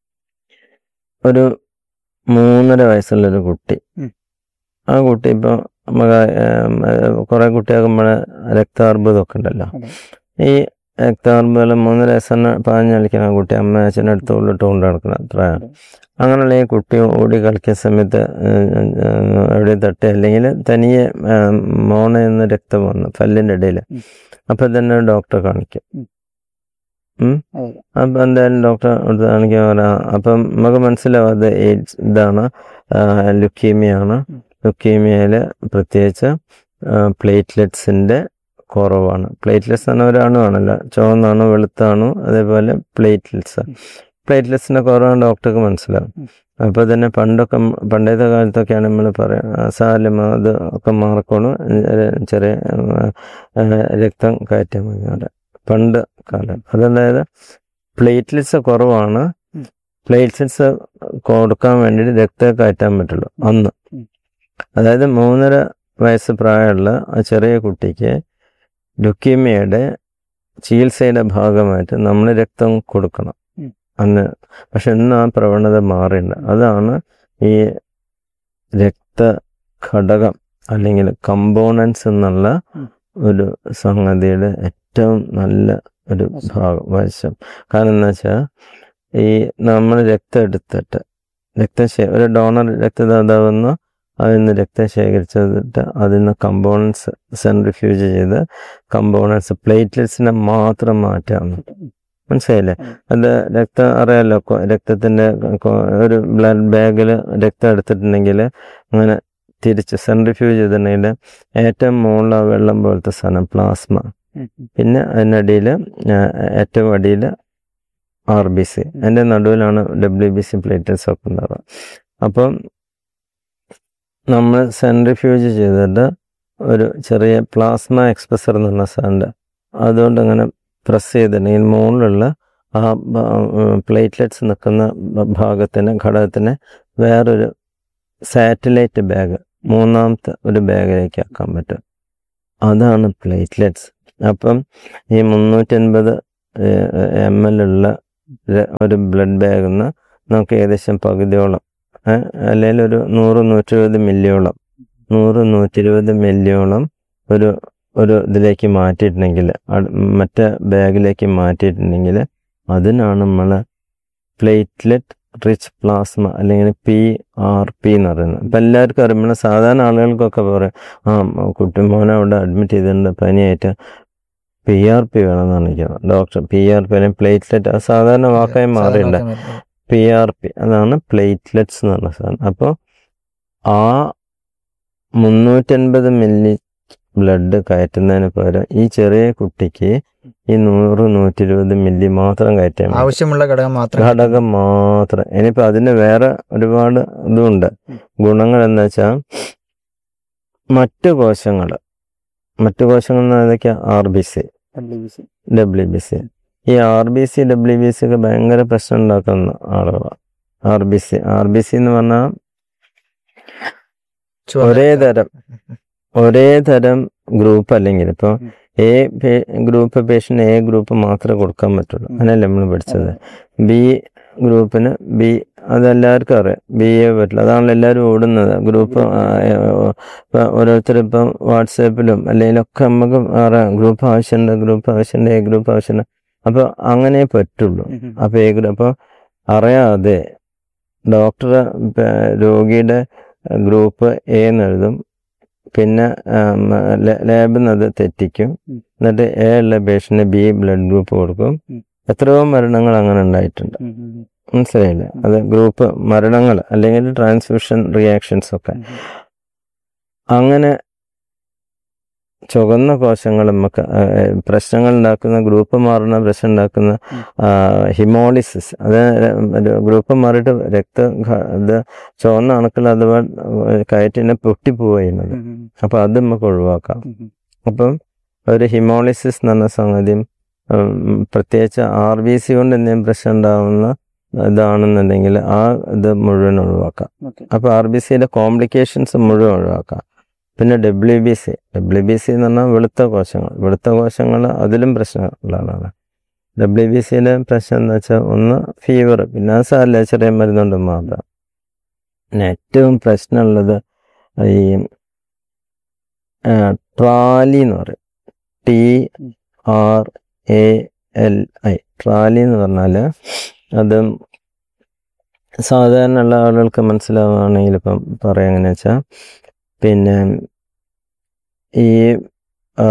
ഒരു മൂന്നര വയസ്സുള്ളൊരു കുട്ടി ഉം. ആ കുട്ടി ഇപ്പോൾ നമുക്ക് കുറേ കുട്ടികൾക്ക് നമ്മളെ രക്താർബുദമൊക്കെ ഉണ്ടല്ലോ അതെ. ഈ രക്താർബുദം മൂന്നര വയസ്സെന്ന് പാഞ്ഞ് കളിക്കുന്ന കുട്ടി അമ്മ അച്ഛനെ അടുത്ത് ഉള്ളിട്ട് കൊണ്ട് നടക്കണം അത്രയാണ് അങ്ങനെയുള്ള ഈ കുട്ടി ഓടി കളിക്കുന്ന സമയത്ത് ഏഹ്, ഏഹ്, എവിടെ തട്ടി അല്ലെങ്കിൽ തനിയെ ഏഹ്, മോണയിൽ നിന്ന് രക്തം വന്നു പല്ലിൻ്റെ ഇടയിൽ ഉം. അപ്പം തന്നെ ഡോക്ടറെ കാണിക്കും ഉം. ഉം. അതെ. അപ്പം എന്തായാലും ഡോക്ടറെ അടുത്ത് കാണിക്കാൻ പറയാം അപ്പം നമുക്ക് മനസ്സിലാവും അത് എയ്ഡ്സ് ഇതാണ് ലുക്കീമിയാണ് ഉം. ലുക്കീമിയയിൽ പ്രത്യേകിച്ച് പ്ലേറ്റ്ലെറ്റ്സിൻ്റെ കുറവാണ് പ്ലേറ്റ്ലെറ്റ്സ് എന്ന ഒരണുവാണല്ലോ ചുവന്നാണോ വെളുത്താണോ അതേപോലെ പ്ലേറ്റ്ലെറ്റ്സ് പ്ലേറ്റ്ലെറ്റ്സിൻ്റെ കുറവാണ് ഡോക്ടർക്ക് മനസ്സിലാവും ഉം. അപ്പോൾ തന്നെ പണ്ടൊക്കെ മ- പണ്ടത്തെ കാലത്തൊക്കെയാണ് നമ്മൾ പറയാം സാലും അത് ഒക്കെ മാർക്കോളും ചെറിയ ആ, രക്തം കയറ്റാൻ മതി അവിടെ പണ്ട് കാലം അതല്ലാതെ പ്ലേറ്റ്ലെറ്റ്സ് കുറവാണ് ഉം. പ്ലേറ്റ്ലെറ്റ്സ് കൊടുക്കാൻ വേണ്ടിയിട്ട് രക്തം കയറ്റാൻ പറ്റുള്ളൂ അന്ന് ഉം. അതായത് മൂന്നര വയസ്സ് പ്രായമുള്ള ആ ചെറിയ കുട്ടിക്ക് ലുക്കീമിയയുടെ ചികിത്സയുടെ ഭാഗമായിട്ട് നമ്മൾ രക്തം കൊടുക്കണം ഉം. അന്ന് പക്ഷെ ഇന്ന് ആ പ്രവണത മാറിയിട്ടുണ്ട് അതാണ് ഈ രക്തഘടകം അല്ലെങ്കിൽ കമ്പോണൻസ് എന്നുള്ള ഉം. ഒരു സംഗതിയുടെ ഏറ്റവും നല്ല ഒരു വശം. ഭാഗം വശം കാരണം എന്താ വെച്ചാൽ ഈ നമ്മൾ രക്തം എടുത്തിട്ട് രക്തം ശേ ഒരു ഡോണർ രക്തദാതാവെന്ന് അതിൽ നിന്ന് രക്തം ശേഖരിച്ചിട്ട് അതിൽ നിന്ന് കമ്പോണൻസ് സെൻട്രിഫ്യൂജ് ചെയ്ത് കമ്പോണൻസ് പ്ലേറ്റ്ലെറ്റ്സിനെ മാത്രം മാറ്റാണ് മനസ്സിലായില്ലേ ഉം. അത് രക്തം അറിയാലോ കൊ- രക്തത്തിന്റെ കൊ- ഒരു ബ്ലഡ് ബാഗിൽ രക്തം എടുത്തിട്ടുണ്ടെങ്കിൽ അങ്ങനെ തിരിച്ച് സെൻട്രിഫ്യൂജ് ചെയ്തിട്ടുണ്ടെങ്കിൽ ഏറ്റവും മുകളിൽ ആ വെള്ളം പോലത്തെ സാധനം പ്ലാസ്മ ഉം. ഉം. പിന്നെ അതിനടിയിൽ ഏറ്റവും അടിയിൽ ആർ ബി സി അതിൻ്റെ നടുവിലാണ് ഡബ്ല്യു ബി സി പ്ലേറ്റൽസ് ഒക്കെ ഉണ്ടാവുക അപ്പം നമ്മൾ സെൻട്രിഫ്യൂജ് ചെയ്തിട്ട് ഒരു ചെറിയ പ്ലാസ്മ എക്സ്പ്രസർ എന്നുള്ള സാധനം അതുകൊണ്ട് അങ്ങനെ പ്രസ് ചെയ്തിട്ടുണ്ടെങ്കിൽ മുകളിലുള്ള ആ പ്ലേറ്റ്ലെറ്റ്സ് നിൽക്കുന്ന ഭ- ഭാഗത്തിന് ഘടകത്തിന് വേറൊരു സാറ്റലൈറ്റ് ബാഗ് മൂന്നാമത്തെ ഒരു ബാഗിലേക്ക് ആക്കാൻ പറ്റും അതാണ് പ്ലേറ്റ്ലെറ്റ്സ് അപ്പം ഈ മുന്നൂറ്റൻപത് എം എൽ ഉള്ള ര- ഒരു ബ്ലഡ് ബാഗിൽ നിന്ന് നമുക്ക് ഏകദേശം പകുതിയോളം ഏഹ്, അല്ലെങ്കിൽ ഒരു നൂറ് നൂറ്റിരുപത് മില്ലിയോളം നൂറ് നൂറ്റിരുപത് മില്ലിയോളം ഒരു ഒരു ഇതിലേക്ക് മാറ്റിയിട്ടുണ്ടെങ്കിൽ അട് മറ്റേ ബാഗിലേക്ക് മാറ്റിയിട്ടുണ്ടെങ്കിൽ അതിനാണ് നമ്മൾ പ്ലേറ്റ്ലെറ്റ് റിച്ച് പ്ലാസ്മ അല്ലെങ്കിൽ പി ആർ പി എന്ന് പറയുന്നത് ഇപ്പം എല്ലാവർക്കും അറിയുമ്പോൾ സാധാരണ ആളുകൾക്കൊക്കെ പറയും ആ കുട്ടിമോനെ അവിടെ അഡ്മിറ്റ് ചെയ്തിട്ടുണ്ട് പനിയായിട്ട് പി ആർ പി വേണമെന്നാണ് നിൽക്കുന്നത് ഡോക്ടർ പി ആർ പി അല്ലെങ്കിൽ പ്ലേറ്റ്ലെറ്റ് അത് സാധാരണ വാക്കായി മാറില്ല സാധാരണ വാക്കായി മാറില്ല. പി ആർ പി അതാണ് പ്ലേറ്റ്ലെറ്റ്സ് എന്ന് പറഞ്ഞ സാധനം അപ്പോൾ ആ മുന്നൂറ്റൻപത് മില്ലി ബ്ലഡ് കയറ്റുന്നതിന് പകരം ഈ ചെറിയ കുട്ടിക്ക് ഈ നൂറ് നൂറ്റി ഇരുപത് മില്ലി മാത്രം കയറ്റാൻ മതി. ആവശ്യമുള്ള ഘടകം മാത്രം ഘടകം മാത്രം ഇനിയിപ്പോൾ അതിന് വേറെ ഒരുപാട് ഇതുണ്ട് ഗുണങ്ങൾ എന്ന് വെച്ചാൽ മറ്റു കോശങ്ങൾ മറ്റു കോശങ്ങൾ എന്ന് ഏതൊക്കെയാ R B C W B C ഈ R B C W B C ഒക്കെ ഭയങ്കര പ്രശ്നം ഉണ്ടാക്കുന്ന ആളുകളാണ് R B C R B C എന്ന് പറഞ്ഞാൽ ചുവന്ന- ഒരേ തരം ഒരേ തരം ഗ്രൂപ്പ് അല്ലെങ്കിൽ ഇപ്പോൾ A group patient A group മാത്രമേ കൊടുക്കാൻ പറ്റുള്ളൂ അങ്ങനെയല്ലേ നമ്മൾ പഠിച്ചത് ബി ഗ്രൂപ്പിന് ബി അതെല്ലാവർക്കും അറിയാം ബി എ പറ്റില്ല അതാണല്ലോ എല്ലാവരും ഓടുന്നത് ഗ്രൂപ്പ് ഓരോരുത്തർ ഇപ്പം വാട്സാപ്പിലും അല്ലെങ്കിൽ ഒക്കെ നമുക്ക് അറിയാം ഗ്രൂപ്പ് ആവശ്യമുണ്ട് ഗ്രൂപ്പ് ആവശ്യമുണ്ട് എ ഗ്രൂപ്പ് ആവശ്യമുണ്ട് അപ്പോൾ അങ്ങനെ പറ്റുള്ളൂ അപ്പോൾ എ ഗ്രൂപ്പ് അപ്പോൾ അറിയാതെ ഡോക്ടർ രോഗിയുടെ ഗ്രൂപ്പ് എ എന്ന് എഴുതും പിന്നെ ലാബിൽ നിന്ന് അത് തെറ്റിക്കും ഉം. എന്നിട്ട് എ ഉള്ള പേഷ്യന് ബി ബ്ലഡ് ഗ്രൂപ്പ് കൊടുക്കും ഉം. എത്രയോ മരണങ്ങൾ അങ്ങനെ ഉണ്ടായിട്ടുണ്ട് മനസ്സിലായില്ലേ അത് ഗ്രൂപ്പ് മരണങ്ങൾ അല്ലെങ്കിൽ ട്രാൻസ്ഫ്യൂഷൻ റിയാക്ഷൻസ് ഒക്കെ അങ്ങനെ ചുവന്ന കോശങ്ങൾ നമുക്ക് ആ, ആ, പ്രശ്നങ്ങൾ ഉണ്ടാക്കുന്ന ഗ്രൂപ്പ് മാറുന്ന പ്രശ്നം ഉണ്ടാക്കുന്ന ഉം. ഹിമോളിസിസ് അത് ഒരു ഗ്രൂപ്പ് മാറിയിട്ട് രക്ത ഘ- ഇത് ചുവന്ന അണുക്കൾ അഥവാ കയറ്റിനെ പൊട്ടിപ്പോവുക ചെയ്യുന്നത് അപ്പോൾ അത് നമുക്ക് ഒഴിവാക്കാം അപ്പം ഒരു ഹിമോളിസിസ് എന്ന് പറഞ്ഞ സംഗതിയും ഉം, പ്രത്യേകിച്ച് ആർ ബി സി കൊണ്ട് എന്തെങ്കിലും പ്രശ്നം ഉണ്ടാകുന്ന ഇതാണെന്നുണ്ടെങ്കിൽ ആ ഇത് മുഴുവൻ ഒഴിവാക്കാം അപ്പോൾ ആർ ബി സിയുടെ കോംപ്ലിക്കേഷൻസ് മുഴുവൻ ഒഴിവാക്കാം പിന്നെ W B C W B C എന്ന് പറഞ്ഞാൽ വെളുത്ത കോശങ്ങൾ വെളുത്ത കോശങ്ങൾ അതിലും പ്രശ്നമുള്ളതാണ് ഡബ്ല്യു ബി സിയിലെ പ്രശ്നം എന്ന് വെച്ചാൽ ഒന്ന് ഫീവർ പിന്നെ അത് സാറില്ല ചെറിയ മരുന്നുകൊണ്ട് മാത്രം പിന്നെ ഏറ്റവും പ്രശ്നമുള്ളത് ഈ ട്രാലി എന്ന് പറയും T R A L I TRALI എന്ന് പറഞ്ഞാൽ അത് സാധാരണ ഉള്ള ആളുകൾക്ക് മനസ്സിലാവുകയാണെങ്കിൽ ഇപ്പം പറയാം എങ്ങനെ വെച്ചാൽ പിന്നെ ഈ ആ,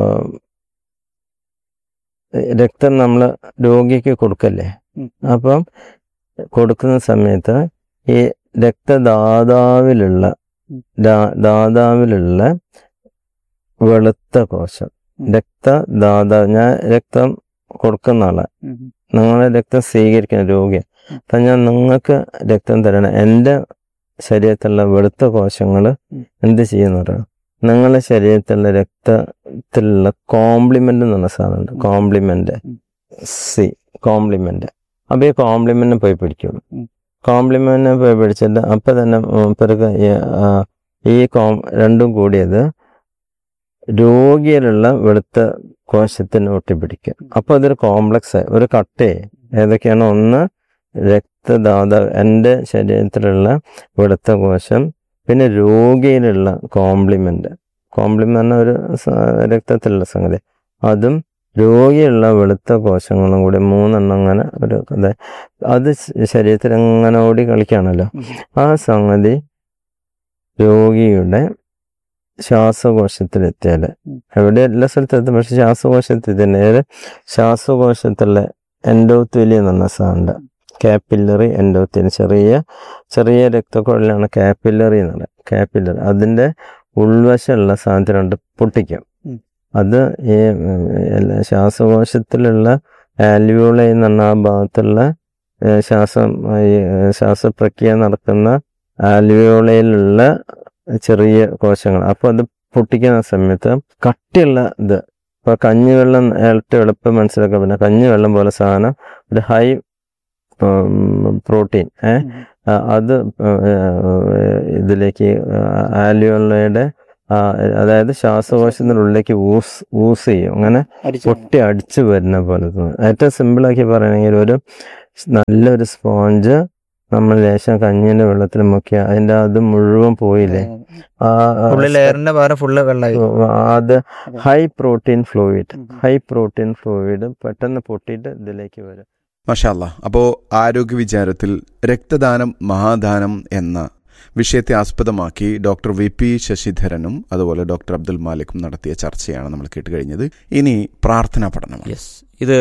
രക്തം നമ്മൾ രോഗിക്ക് കൊടുക്കല്ലേ ഉം. അപ്പം കൊടുക്കുന്ന സമയത്ത് ഈ രക്തദാതാവിലുള്ള ദാ- ദാതാവിലുള്ള വെളുത്ത കോശം രക്തദാതാ ഞാൻ രക്തം കൊടുക്കുന്ന ആളെ നിങ്ങളെ രക്തം സ്വീകരിക്കുന്ന രോഗിയാണ് അപ്പം ഞാൻ നിങ്ങൾക്ക് രക്തം തരണം എൻ്റെ ശരീരത്തിലുള്ള വെളുത്ത കോശങ്ങൾ എന്ത് ചെയ്യുന്ന പറയാം നിങ്ങളുടെ ശരീരത്തിലുള്ള രക്തത്തിലുള്ള കോംപ്ലിമെൻ്റ് എന്ന് പറഞ്ഞ സാധനമുണ്ട് കോംപ്ലിമെൻ്റ് സി കോംപ്ലിമെൻ്റ് അപ്പോൾ ഈ കോംപ്ലിമെൻറ്റിനെ പോയി പിടിക്കും ഉം. കോംപ്ലിമെൻറ്റിനെ പോയി പിടിച്ചിട്ട് അപ്പം തന്നെ മൂപ്പർക്ക് ഈ, ആ, ഈ കോം രണ്ടും കൂടിയത് രോഗിയിലുള്ള വെളുത്ത കോശത്തിന് ഒട്ടിപ്പിടിക്കും അപ്പോൾ അതൊരു കോംപ്ലക്സ് ഒരു കട്ടയെ ഏതൊക്കെയാണ് ഒന്ന് രക്തദാത എൻ്റെ ശരീരത്തിലുള്ള വെളുത്ത കോശം പിന്നെ രോഗിയിലുള്ള കോംപ്ലിമെൻ്റ് കോംപ്ലിമെൻ്റ് ഒരു സ- രക്തത്തിലുള്ള സംഗതി അതും രോഗിയുള്ള വെളുത്ത കോശങ്ങളും കൂടി മൂന്നെണ്ണം അങ്ങനെ ഒരു കഥ അത് ശ- ശരീരത്തിൽ അങ്ങനെ ഓടി കളിക്കുകയാണല്ലോ ആ സംഗതി രോഗിയുടെ ശ്വാസകോശത്തിലെത്തിയാൽ എവിടെ എല്ലാ സ്ഥലത്തെത്തും പക്ഷെ ശ്വാസകോശത്തിൽ തന്നെ ഏത് ശ്വാസകോശത്തുള്ള എൻഡോത്വലി എന്ന് പറഞ്ഞ സാധനമുണ്ട് കാപ്പില്ലറി എൻഡോത്വലി ചെറിയ ചെറിയ രക്തക്കുഴലാണ് കാപ്പില്ലറി എന്ന് പറയുന്നത് കാപ്പില്ലറി അതിൻ്റെ ഉൾവശമുള്ള സാധനത്തിനുണ്ട് പൊട്ടിക്കും ഉം. അത് ഈ ഉം, എല്ലാ ശ്വാസകോശത്തിലുള്ള ആൽവിയോള എന്ന് പറഞ്ഞ ആ ഭാഗത്തുള്ള ഏ, ശ്വാസം ഈ ഏ, ശ്വാസപ്രക്രിയ നടക്കുന്ന ആൽവിയോളയിലുള്ള ചെറിയ കോശങ്ങൾ അപ്പോൾ അത് പൊട്ടിക്കുന്ന സമയത്ത് കട്ടിയുള്ള ഇത് ഇപ്പോൾ കഞ്ഞിവെള്ളം ഏറ്റവും എളുപ്പം മനസ്സിലാക്കാൻ പറ്റുന്ന കഞ്ഞിവെള്ളം പോലെ സാധനം ഒരു ഹൈ പ്രോട്ടീൻ ഏ ആ, അത് ആ, ഇതിലേക്ക് ആലിയോളയുടെ അതായത് ശ്വാസകോശത്തിനുള്ളിലേക്ക് ഊസ് ഊസ് ചെയ്യും അങ്ങനെ പൊട്ടി അടിച്ചു വരുന്ന പോലെ തോന്നും ഏറ്റവും സിമ്പിളാക്കി പറയണമെങ്കിൽ ഒരു നല്ലൊരു സ്പോഞ്ച് നമ്മൾ ലേശം കഞ്ഞിന്റെ വെള്ളത്തിൽ മുക്കിയ അതിന്റെ അത് മുഴുവൻ പോയില്ലേ ആ ആ, ഉള്ളിൽ എയറിന്റെ ഭാരം ഫുള്ള് വെള്ളമായി അത് high protein fluid high protein fluid പെട്ടെന്ന് പൊട്ടിയിട്ട് ഇതിലേക്ക് വരും മഷാല്ല അപ്പോൾ ആരോഗ്യ വിചാരത്തിൽ രക്തദാനം മഹാദാനം എന്ന വിഷയത്തെ ആസ്പദമാക്കി ഡോക്ടർ വി പി ശശിധരനും അതുപോലെ ഡോക്ടർ അബ്ദുൽ മാലിക്കും നടത്തിയ ചർച്ചയാണ് നമ്മൾ കേട്ടുകഴിഞ്ഞത് ഇനി പ്രാർത്ഥനാ പഠനമാണ് യെസ് ഇത്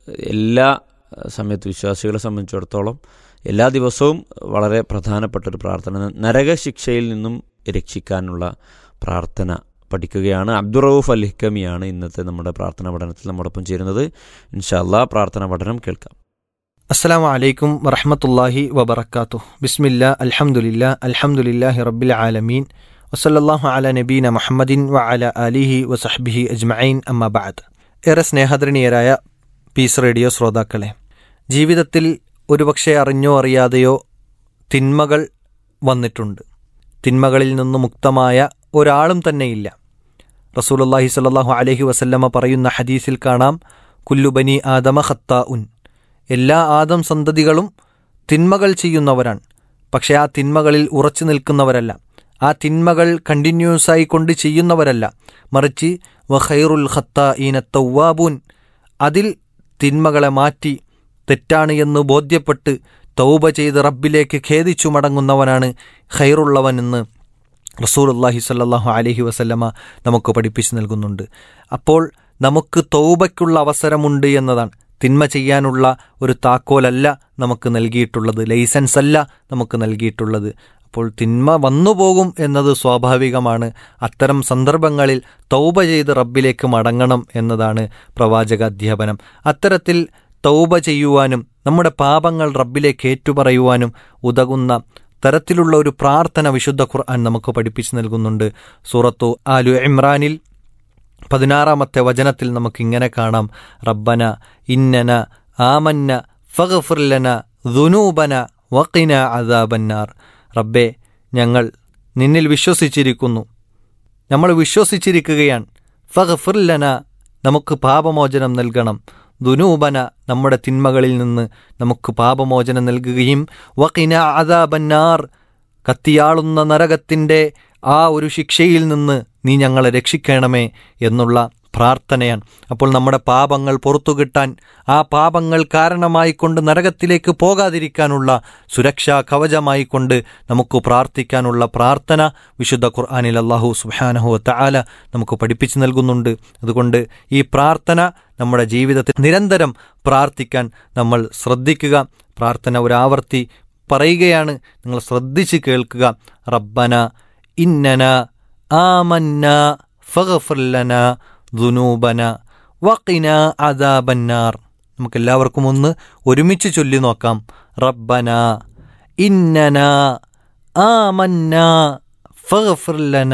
എല്ലാ അഹ്, സമയത്ത് വിശ്വാസികളെ സംബന്ധിച്ചിടത്തോളം എല്ലാ ദിവസവും വളരെ പ്രധാനപ്പെട്ട ഒരു പ്രാർത്ഥന നരകശിക്ഷയിൽ നിന്നും രക്ഷിക്കാനുള്ള പ്രാർത്ഥന പഠിക്കുകയാണ് അബ്ദുറൌഫ് അൽ ഹിക്കമിയാണ് ഇന്നത്തെ നമ്മുടെ പ്രാർത്ഥനാ പഠനത്തിൽ നമ്മോടൊപ്പം ചേരുന്നത് ഇൻഷാല്ലാ പ്രാർത്ഥനാ പഠനം കേൾക്കാം അസ്സാം വലൈക്കും വറഹമത്തല്ലാഹി വബർക്കാത്തു ബിസ്മില്ല അൽഹംദുലില്ലാ അൽഹംദുലില്ലാഹി റബ്ബിൽ ആലമീൻ വസല്ലല്ലാഹു അല നബീന മുഹമ്മദിൻ വ അല അലിഹി വസഹ്ബിഹി അജ്മഈൻ അമ്മ ബഅദ് ഏറെ സ്നേഹധരണീയരായ പീസ് റേഡിയോ ശ്രോതാക്കളെ ജീവിതത്തിൽ ഒരുപക്ഷെ അറിഞ്ഞോ അറിയാതെയോ തിന്മകൾ വന്നിട്ടുണ്ട് തിന്മകളിൽ നിന്ന് മുക്തമായ ഒരാളും തന്നെയില്ല റസൂലുള്ളാഹി സ്വല്ലല്ലാഹു അലൈഹി വസല്ലമ പറയുന്ന ഹദീസിൽ കാണാം കുല്ലുബനി ആദമ ഖത്താ ഉൻ എല്ലാ ആദം സന്തതികളും തിന്മകൾ ചെയ്യുന്നവരാണ് പക്ഷേ ആ തിന്മകളിൽ ഉറച്ചു നിൽക്കുന്നവരല്ല ആ തിന്മകൾ കണ്ടിന്യൂസായി കൊണ്ട് ചെയ്യുന്നവരല്ല മറിച്ച് വഖൈറുൽ ഖത്ത ഈന തൗവാബൂൻ അതിൽ തിന്മകളെ മാറ്റി തെറ്റാണ് എന്ന് ബോധ്യപ്പെട്ട് തൗബ ചെയ്ത് റബ്ബിലേക്ക് ഖേദിച്ചു മടങ്ങുന്നവനാണ് ഖൈറുള്ളവനെന്ന് റസൂലുള്ളാഹി സ്വല്ലല്ലാഹു അലൈഹി വസല്ലമ നമുക്ക് പഠിപ്പിച്ചു നൽകുന്നുണ്ട് അപ്പോൾ നമുക്ക് തൗബയ്ക്കുള്ള അവസരമുണ്ട് എന്നതാണ് തിന്മ ചെയ്യാനുള്ള ഒരു താക്കോലല്ല നമുക്ക് നൽകിയിട്ടുള്ളത് ലൈസൻസ് അല്ല നമുക്ക് നൽകിയിട്ടുള്ളത് അപ്പോൾ തിന്മ വന്നുപോകും എന്നത് സ്വാഭാവികമാണ് അത്തരം സന്ദർഭങ്ങളിൽ തൗബ ചെയ്ത് റബ്ബിലേക്ക് മടങ്ങണം എന്നതാണ് പ്രവാചക അധ്യാപനം അത്തരത്തിൽ തൗബ ചെയ്യുവാനും നമ്മുടെ പാപങ്ങൾ റബ്ബിലേക്ക് ഏറ്റുപറയുവാനും ഉതകുന്ന തരത്തിലുള്ള ഒരു പ്രാർത്ഥന വിശുദ്ധ ഖുർആൻ നമുക്ക് പഠിപ്പിച്ചു നൽകുന്നുണ്ട് സൂറത്തു ആലു ഇമ്രാനിൽ പതിനാറാമത്തെ വചനത്തിൽ നമുക്കിങ്ങനെ കാണാം റബ്ബന ഇന്നന ആമന്ന ഫഗഫുർലന ദുനൂബന വക്കിന അദാബന്നാർ റബ്ബെ ഞങ്ങൾ നിന്നിൽ വിശ്വസിച്ചിരിക്കുന്നു നമ്മൾ വിശ്വസിച്ചിരിക്കുകയാണ് ഫഗഫുർലന നമുക്ക് പാപമോചനം നൽകണം ദുനൂബന നമ്മുടെ തിന്മകളിൽ നിന്ന് നമുക്ക് പാപമോചനം നൽകുകയും വക്കിന അദാബന്നാർ കത്തിയാളുന്ന നരകത്തിൻ്റെ ആ ഒരു ശിക്ഷയിൽ നിന്ന് നീ ഞങ്ങളെ രക്ഷിക്കണമേ എന്നുള്ള പ്രാർത്ഥനയാണ് അപ്പോൾ നമ്മുടെ പാപങ്ങൾ പുറത്തു കിട്ടാൻ ആ പാപങ്ങൾ കാരണമായിക്കൊണ്ട് നരകത്തിലേക്ക് പോകാതിരിക്കാനുള്ള സുരക്ഷാ കവചമായിക്കൊണ്ട് നമുക്ക് പ്രാർത്ഥിക്കാനുള്ള പ്രാർത്ഥന വിശുദ്ധ ഖുർആാനിൽ അള്ളാഹു സുബാനഹു തആല നമുക്ക് പഠിപ്പിച്ചു നൽകുന്നുണ്ട് അതുകൊണ്ട് ഈ പ്രാർത്ഥന നമ്മുടെ ജീവിതത്തിൽ നിരന്തരം പ്രാർത്ഥിക്കാൻ നമ്മൾ ശ്രദ്ധിക്കുക പ്രാർത്ഥന ഒരാവർത്തി പറയുകയാണ് നിങ്ങൾ ശ്രദ്ധിച്ച് കേൾക്കുക റബ്ബന ഇന്നന ആമന്ന ഫഗഫുർലന ദുനൂബന വക്കിന അദാബന്നാർ നമുക്കെല്ലാവർക്കും ഒന്ന് ഒരുമിച്ച് ചൊല്ലി നോക്കാം റബ്ബന ഇന്നന ആമന്ന ഫഗഫുർലന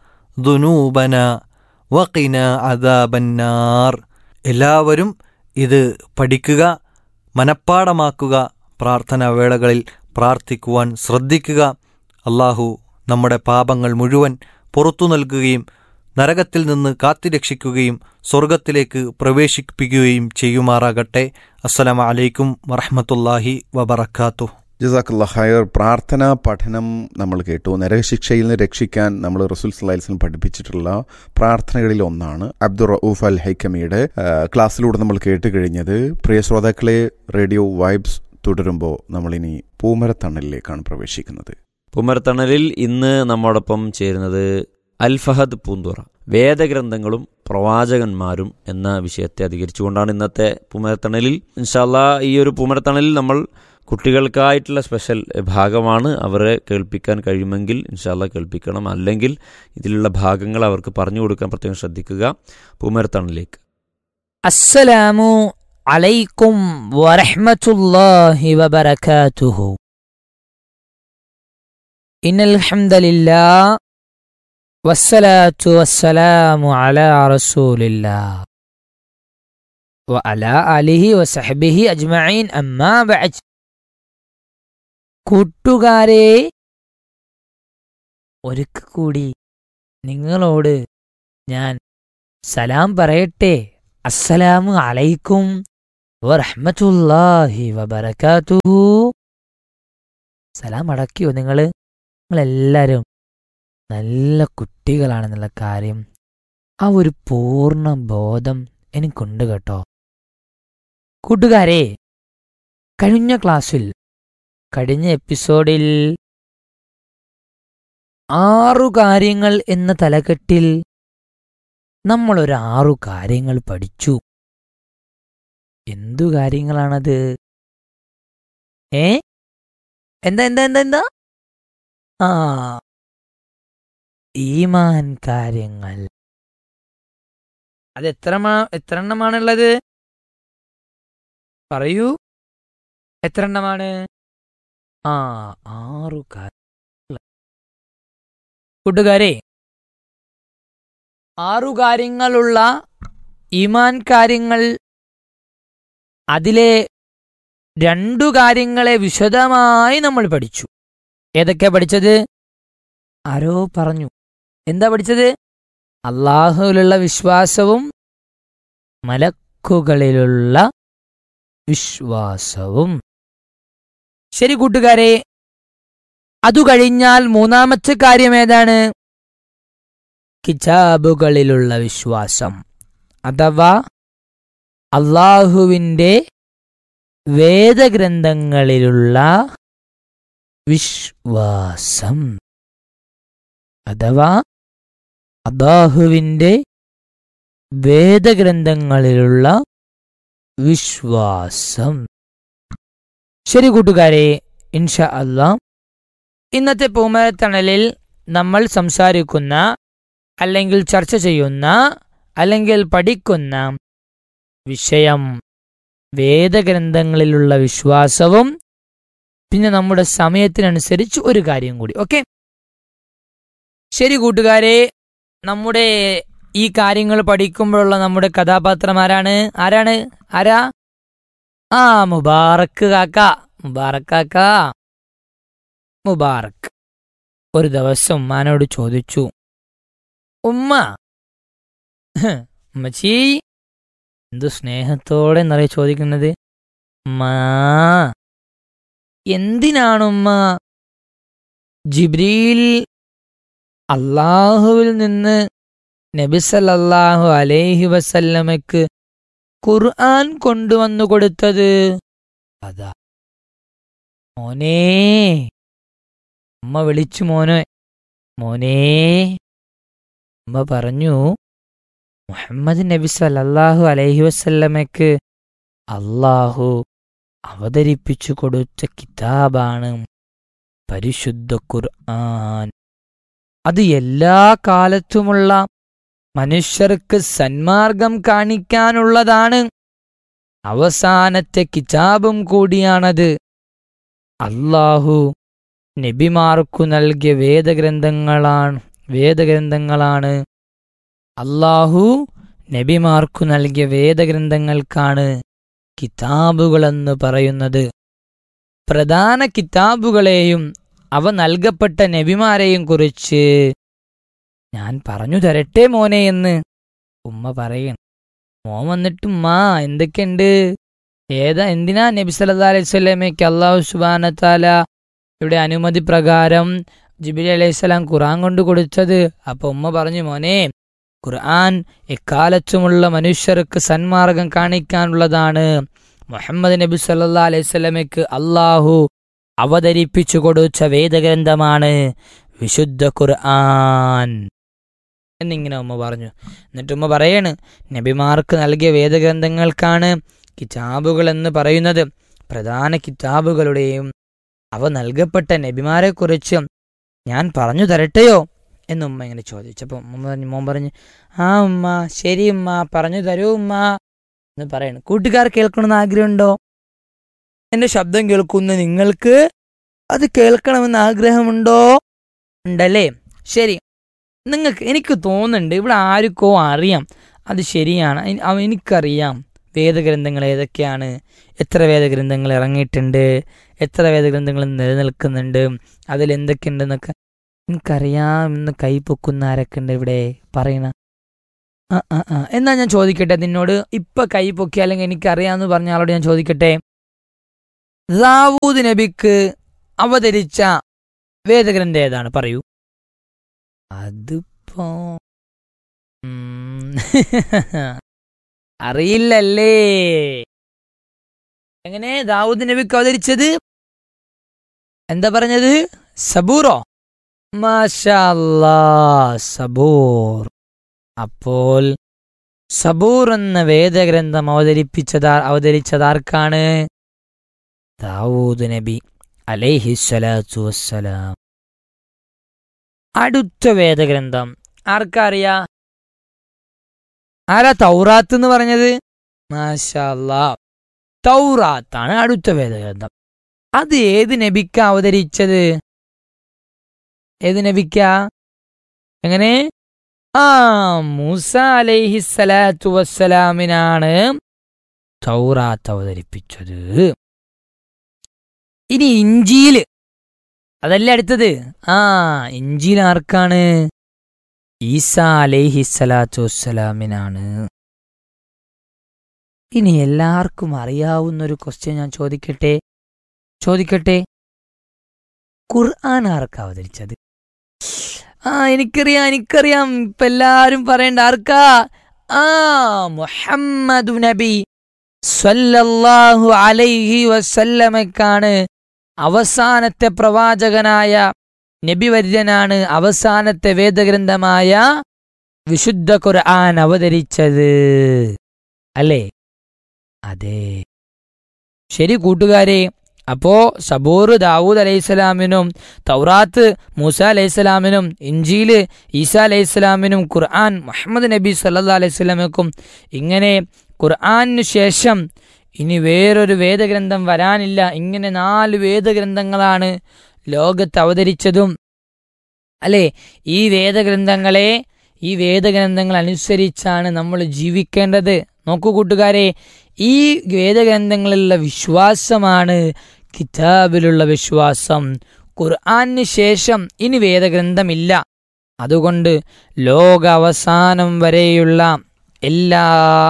ദുനൂബന വക്കിന അദാബന്നാർ എല്ലാവരും ഇത് പഠിക്കുക മനഃപ്പാടമാക്കുക പ്രാർത്ഥനാ വേളകളിൽ പ്രാർത്ഥിക്കുവാൻ ശ്രദ്ധിക്കുക അള്ളാഹു നമ്മുടെ പാപങ്ങൾ മുഴുവൻ പുറത്തു നൽകുകയും നരകത്തിൽ നിന്ന് കാത്തിരക്ഷിക്കുകയും സ്വർഗത്തിലേക്ക് പ്രവേശിപ്പിക്കുകയും ചെയ്യുമാറാകട്ടെ അസ്സലാമു അലൈക്കും വറഹ്മത്തുള്ളാഹി വബറക്കാത്തു ജസാഖുല്ല ഹയർ പ്രാർത്ഥനാ പഠനം നമ്മൾ കേട്ടു നരകശിക്ഷയിൽ നിന്ന് രക്ഷിക്കാൻ നമ്മൾ റസൂൽ സല്ലാസ്ലം പഠിപ്പിച്ചിട്ടുള്ള പ്രാർത്ഥനകളിൽ ഒന്നാണ് അബ്ദുൾ റഊഫ് അൽ ഹൈക്കമിയുടെ ആ, ക്ലാസ്സിലൂടെ നമ്മൾ കേട്ട് കഴിഞ്ഞത് പ്രിയ ശ്രോതാക്കളെ റേഡിയോ വൈബ്സ് തുടരുമ്പോൾ നമ്മളിനി പൂമരത്തണലിലേക്കാണ് പ്രവേശിക്കുന്നത് പുമർത്തണലിൽ ഇന്ന് നമ്മോടൊപ്പം ചേരുന്നത് അൽ ഫഹദ് പൂന്തുറ വേദഗ്രന്ഥങ്ങളും പ്രവാചകന്മാരും എന്ന വിഷയത്തെ അധികരിച്ചുകൊണ്ടാണ് ഇന്നത്തെ പുമരത്തണലിൽ ഇൻഷാല്ല ഈ ഒരു പുമരത്തണലിൽ നമ്മൾ കുട്ടികൾക്കായിട്ടുള്ള സ്പെഷ്യൽ ഭാഗമാണ് അവരെ കേൾപ്പിക്കാൻ കഴിയുമെങ്കിൽ ഇൻഷാല്ല കേൾപ്പിക്കണം അല്ലെങ്കിൽ ഇതിലുള്ള ഭാഗങ്ങൾ അവർക്ക് പറഞ്ഞു കൊടുക്കാൻ പ്രത്യേകം ശ്രദ്ധിക്കുക പുമരത്തണലിലേക്ക് السلام عليكم ورحمة الله وبركاته إن الحمد لله والصلاة والسلام على رسول الله وعلى آله وصحبه أجمعين أما بعد കൂട്ടുകാരെ ഒരിക്കൽ കൂടി നിങ്ങളോട് ഞാൻ സലാം പറയട്ടെ അസ്സലാമു അലൈക്കും വറഹ്മത്തുള്ളാഹി വബറകാതുഹു സലാം അടക്കിയോ നിങ്ങൾ നിങ്ങളെല്ലാവരും നല്ല കുട്ടികളാണെന്നുള്ള കാര്യം ആ ഒരു പൂർണ്ണ ബോധം എനിക്കുണ്ട് കേട്ടോ കൂട്ടുകാരെ കഴിഞ്ഞ ക്ലാസ്സിൽ കഴിഞ്ഞ എപ്പിസോഡിൽ ആറു കാര്യങ്ങൾ എന്ന തലക്കെട്ടിൽ നമ്മൾ ഒരു ആറു കാര്യങ്ങൾ പഠിച്ചു എന്തു കാര്യങ്ങളാണത് ഏ എന്താ എന്താ എന്താ എന്താ ആ ഈമാൻ കാര്യങ്ങൾ അത് എത്ര എത്ര എണ്ണമാണുള്ളത് പറയൂ എത്ര എണ്ണമാണ് ആ ആറു കാര്യങ്ങൾ കൂട്ടുകാരെ ആറു കാര്യങ്ങളുള്ള ഈമാൻ കാര്യങ്ങൾ അതിലെ രണ്ടു കാര്യങ്ങളെ വിശദമായി നമ്മൾ പഠിച്ചു ഏതൊക്കെയാ പഠിച്ചത് ആരോ പറഞ്ഞു എന്താ പഠിച്ചത് അള്ളാഹുവിലുള്ള വിശ്വാസവും മലക്കുകളിലുള്ള വിശ്വാസവും ശരി കൂട്ടുകാരെ അതു കഴിഞ്ഞാൽ മൂന്നാമത്തെ കാര്യം ഏതാണ് കിതാബുകളിലുള്ള വിശ്വാസം അഥവാ അള്ളാഹുവിൻ്റെ വേദഗ്രന്ഥങ്ങളിലുള്ള വിശ്വാസം അഥവാ അള്ളാഹുവിൻ്റെ വേദഗ്രന്ഥങ്ങളിലുള്ള വിശ്വാസം ശരി കൂട്ടുകാരെ ഇൻഷ അല്ലാ ഇന്നത്തെ പൂമരത്തണലിൽ നമ്മൾ സംസാരിക്കുന്ന അല്ലെങ്കിൽ ചർച്ച ചെയ്യുന്ന അല്ലെങ്കിൽ പഠിക്കുന്ന വിഷയം വേദഗ്രന്ഥങ്ങളിലുള്ള വിശ്വാസവും പിന്നെ നമ്മുടെ സമയത്തിനനുസരിച്ച് ഒരു കാര്യം കൂടി ഓക്കെ ശരി കൂട്ടുകാരെ നമ്മുടെ ഈ കാര്യങ്ങൾ പഠിക്കുമ്പോഴുള്ള നമ്മുടെ കഥാപാത്രം ആരാണ് ആരാണ് ആരാ ആ മുബാറക്ക് കാക്ക മുബാറക്ക് കാക്ക മുബാറക്ക് ഒരു ദിവസം ഉമ്മാനോട് ചോദിച്ചു ഉമ്മ ഹ്, ഉമ്മച്ചി എന്തു സ്നേഹത്തോടെ എന്നറിയ ചോദിക്കുന്നത് ഉമ്മാ എന്തിനാണുമ്മ ജിബ്രീൽ അള്ളാഹുവിൽ നിന്ന് നബിസല്ലാഹു അലൈഹി വസല്ലമയ്ക്ക് ഖുർആൻ കൊണ്ടുവന്നു കൊടുത്തത് അതാ മോനേ അമ്മ വിളിച്ചു മോനെ മോനേ അമ്മ പറഞ്ഞു മുഹമ്മദ് നബി സല്ലല്ലാഹു അലൈഹി വസല്ലമയ്ക്ക് അള്ളാഹു അവതരിപ്പിച്ചു കൊടുത്ത കിതാബാണ് പരിശുദ്ധ ഖുർആൻ അത് എല്ലാ കാലത്തുമുള്ള മനുഷ്യർക്ക് സന്മാർഗം കാണിക്കാനുള്ളതാണ് അവസാനത്തെ കിതാബും കൂടിയാണത് അള്ളാഹു നബിമാർക്കു നൽകിയ വേദഗ്രന്ഥങ്ങളാണ് വേദഗ്രന്ഥങ്ങളാണ് അള്ളാഹു നബിമാർക്കു നൽകിയ വേദഗ്രന്ഥങ്ങൾക്കാണ് കിതാബുകളെന്ന് പറയുന്നത് പ്രധാന കിതാബുകളെയും അവ നൽകപ്പെട്ട നബിമാരെയും കുറിച്ച് ഞാൻ പറഞ്ഞു തരട്ടെ മോനെ എന്ന് ഉമ്മ പറയണം മോൻ വന്നിട്ട് ഉമ്മ എന്തൊക്കെയുണ്ട് ഏതാ എന്തിനാ നബി സല്ലല്ലാഹു അലൈഹി വസല്ലമയ്ക്ക് അള്ളാഹു സുബാനത്താല ഇവിടെ അനുമതി പ്രകാരം ജിബിലി അലൈഹിസ്സലാം ഖുർആൻ കൊണ്ട് കൊടുത്തത് അപ്പൊ ഉമ്മ പറഞ്ഞു മോനെ ഖുർആൻ എക്കാലത്തുമുള്ള മനുഷ്യർക്ക് സന്മാർഗം കാണിക്കാനുള്ളതാണ് മുഹമ്മദ് നബി സല്ലാ അലൈവല്ലമയ്ക്ക് അള്ളാഹു അവതരിപ്പിച്ചു കൊടുത്ത വേദഗ്രന്ഥമാണ് വിശുദ്ധ ഖുർആൻ എന്നിങ്ങനെ ഉമ്മ പറഞ്ഞു എന്നിട്ട് ഉമ്മ പറയാണ് നബിമാർക്ക് നൽകിയ വേദഗ്രന്ഥങ്ങൾക്കാണ് കിതാബുകൾ എന്ന് പറയുന്നത് പ്രധാന കിതാബുകളുടെയും അവ നൽകപ്പെട്ട നബിമാരെക്കുറിച്ച് ഞാൻ പറഞ്ഞു തരട്ടെയോ എന്ന് ഉമ്മ ഇങ്ങനെ ചോദിച്ചപ്പോൾ ഉമ്മ പറഞ്ഞു മോൻ പറഞ്ഞു ആ ഉമ്മ ശരി ഉമ്മ പറഞ്ഞു തരൂ ഉമ്മ എന്ന് പറയണം കൂട്ടുകാർ കേൾക്കണമെന്ന് ആഗ്രഹമുണ്ടോ എന്റെ ശബ്ദം കേൾക്കുന്ന നിങ്ങൾക്ക് അത് കേൾക്കണമെന്ന് ആഗ്രഹമുണ്ടോ ഉണ്ടല്ലേ ശരി നിങ്ങൾക്ക് എനിക്ക് തോന്നുന്നുണ്ട് ഇവിടെ ആർക്കോ അറിയാം അത് ശരിയാണ് എനി- അവ- എനിക്കറിയാം വേദഗ്രന്ഥങ്ങൾ ഏതൊക്കെയാണ് എത്ര വേദഗ്രന്ഥങ്ങൾ ഇറങ്ങിയിട്ടുണ്ട് എത്ര വേദഗ്രന്ഥങ്ങൾ നിലനിൽക്കുന്നുണ്ട് അതിൽ എന്തൊക്കെയുണ്ടെന്നൊക്കെ എനിക്കറിയാം എന്ന് കൈ പൊക്കുന്ന ആരൊക്കെ ഉണ്ട് ഇവിടെ പറയണ ആ ആ ആ എന്നാ ഞാൻ ചോദിക്കട്ടെ നിന്നോട് ഇപ്പൊ കൈ പൊക്കി അല്ലെങ്കിൽ എനിക്കറിയാമെന്ന് പറഞ്ഞ ആളോട് ഞാൻ ചോദിക്കട്ടെ ദാവൂദ് നബിക്ക് അവതരിച്ച വേദഗ്രന്ഥം ഏതാണ് പറയൂ അതിപ്പോ ഉം, അറിയില്ലല്ലേ എങ്ങനെ ദാവൂദ് നബിക്ക് അവതരിച്ചത് എന്താ പറഞ്ഞത് സബൂറോ മാഷാല്ലാ സബൂർ അപ്പോൾ സബൂർ എന്ന വേദഗ്രന്ഥം അവതരിപ്പിച്ചതാ അവതരിച്ചതാർക്കാണ് ദാവൂദ് നബി അലൈഹിസ്സലാത്തു വസ്സലാം അടുത്ത വേദഗ്രന്ഥം ആർക്കറിയാ ആരാ തൗറാത്ത് എന്ന് പറഞ്ഞത് മാഷാല്ലാ തൗറാത്താണ് അടുത്ത വേദഗ്രന്ഥം അത് ഏത് നബിക്ക അവതരിച്ചത് ഏത് നബിക്ക എങ്ങനെ ആ മൂസ അലൈഹിസ്സലാത്തു വസ്സലാമിനാണ് തൗറാത്ത് അവതരിപ്പിച്ചത് ഇനി ഇഞ്ചിയില് അതല്ലേ അടുത്തത് ആ ഇഞ്ചിയിൽ ആർക്കാണ് ഈസ അലൈഹിസ്സലാത്തു വസ്സലാമിനാണ് ഇനി എല്ലാവർക്കും അറിയാവുന്ന ഒരു ക്വസ്റ്റ്യൻ ഞാൻ ചോദിക്കട്ടെ ചോദിക്കട്ടെ ഖുർആൻ ആർക്കാ അവതരിച്ചത് ആ എനിക്കറിയാം എനിക്കറിയാം ഇപ്പൊ എല്ലാരും പറയണ്ട ആർക്കാ ആ മുഹമ്മദ് നബി സ്വല്ലല്ലാഹു അലൈഹി വസല്ലമക്കാണ് അവസാനത്തെ പ്രവാചകനായ നബിവര്യനാണ് അവസാനത്തെ വേദഗ്രന്ഥമായ വിശുദ്ധ ഖുർആൻ അവതരിച്ചത് അല്ലേ അതെ ശരി കൂട്ടുകാരെ അപ്പോ സബൂർ ദാവൂദ് അലൈഹിസ്സലാമിനും തൗറാത്ത് മൂസ അലൈഹിസ്സലാമിനും ഇഞ്ചീല് ഈസ അലൈഹിസ്സലാമിനും ഖുർആൻ മുഹമ്മദ് നബി സല്ലാ അലൈഹിസ്സലാമക്കും ഇങ്ങനെ ഖുർആനു ശേഷം ഇനി വേറൊരു വേദഗ്രന്ഥം വരാനില്ല ഇങ്ങനെ നാല് വേദഗ്രന്ഥങ്ങളാണ് ലോകത്ത് അവതരിച്ചതും അല്ലേ ഈ വേദഗ്രന്ഥങ്ങളെ ഈ വേദഗ്രന്ഥങ്ങൾ അനുസരിച്ചാണ് നമ്മൾ ജീവിക്കേണ്ടത് നോക്കൂ കൂട്ടുകാരെ ഈ വേദഗ്രന്ഥങ്ങളിലുള്ള വിശ്വാസമാണ് കിതാബിലുള്ള വിശ്വാസം ഖുർആന് ശേഷം ഇനി വേദഗ്രന്ഥമില്ല അതുകൊണ്ട് ലോക അവസാനം വരെയുള്ള എല്ലാ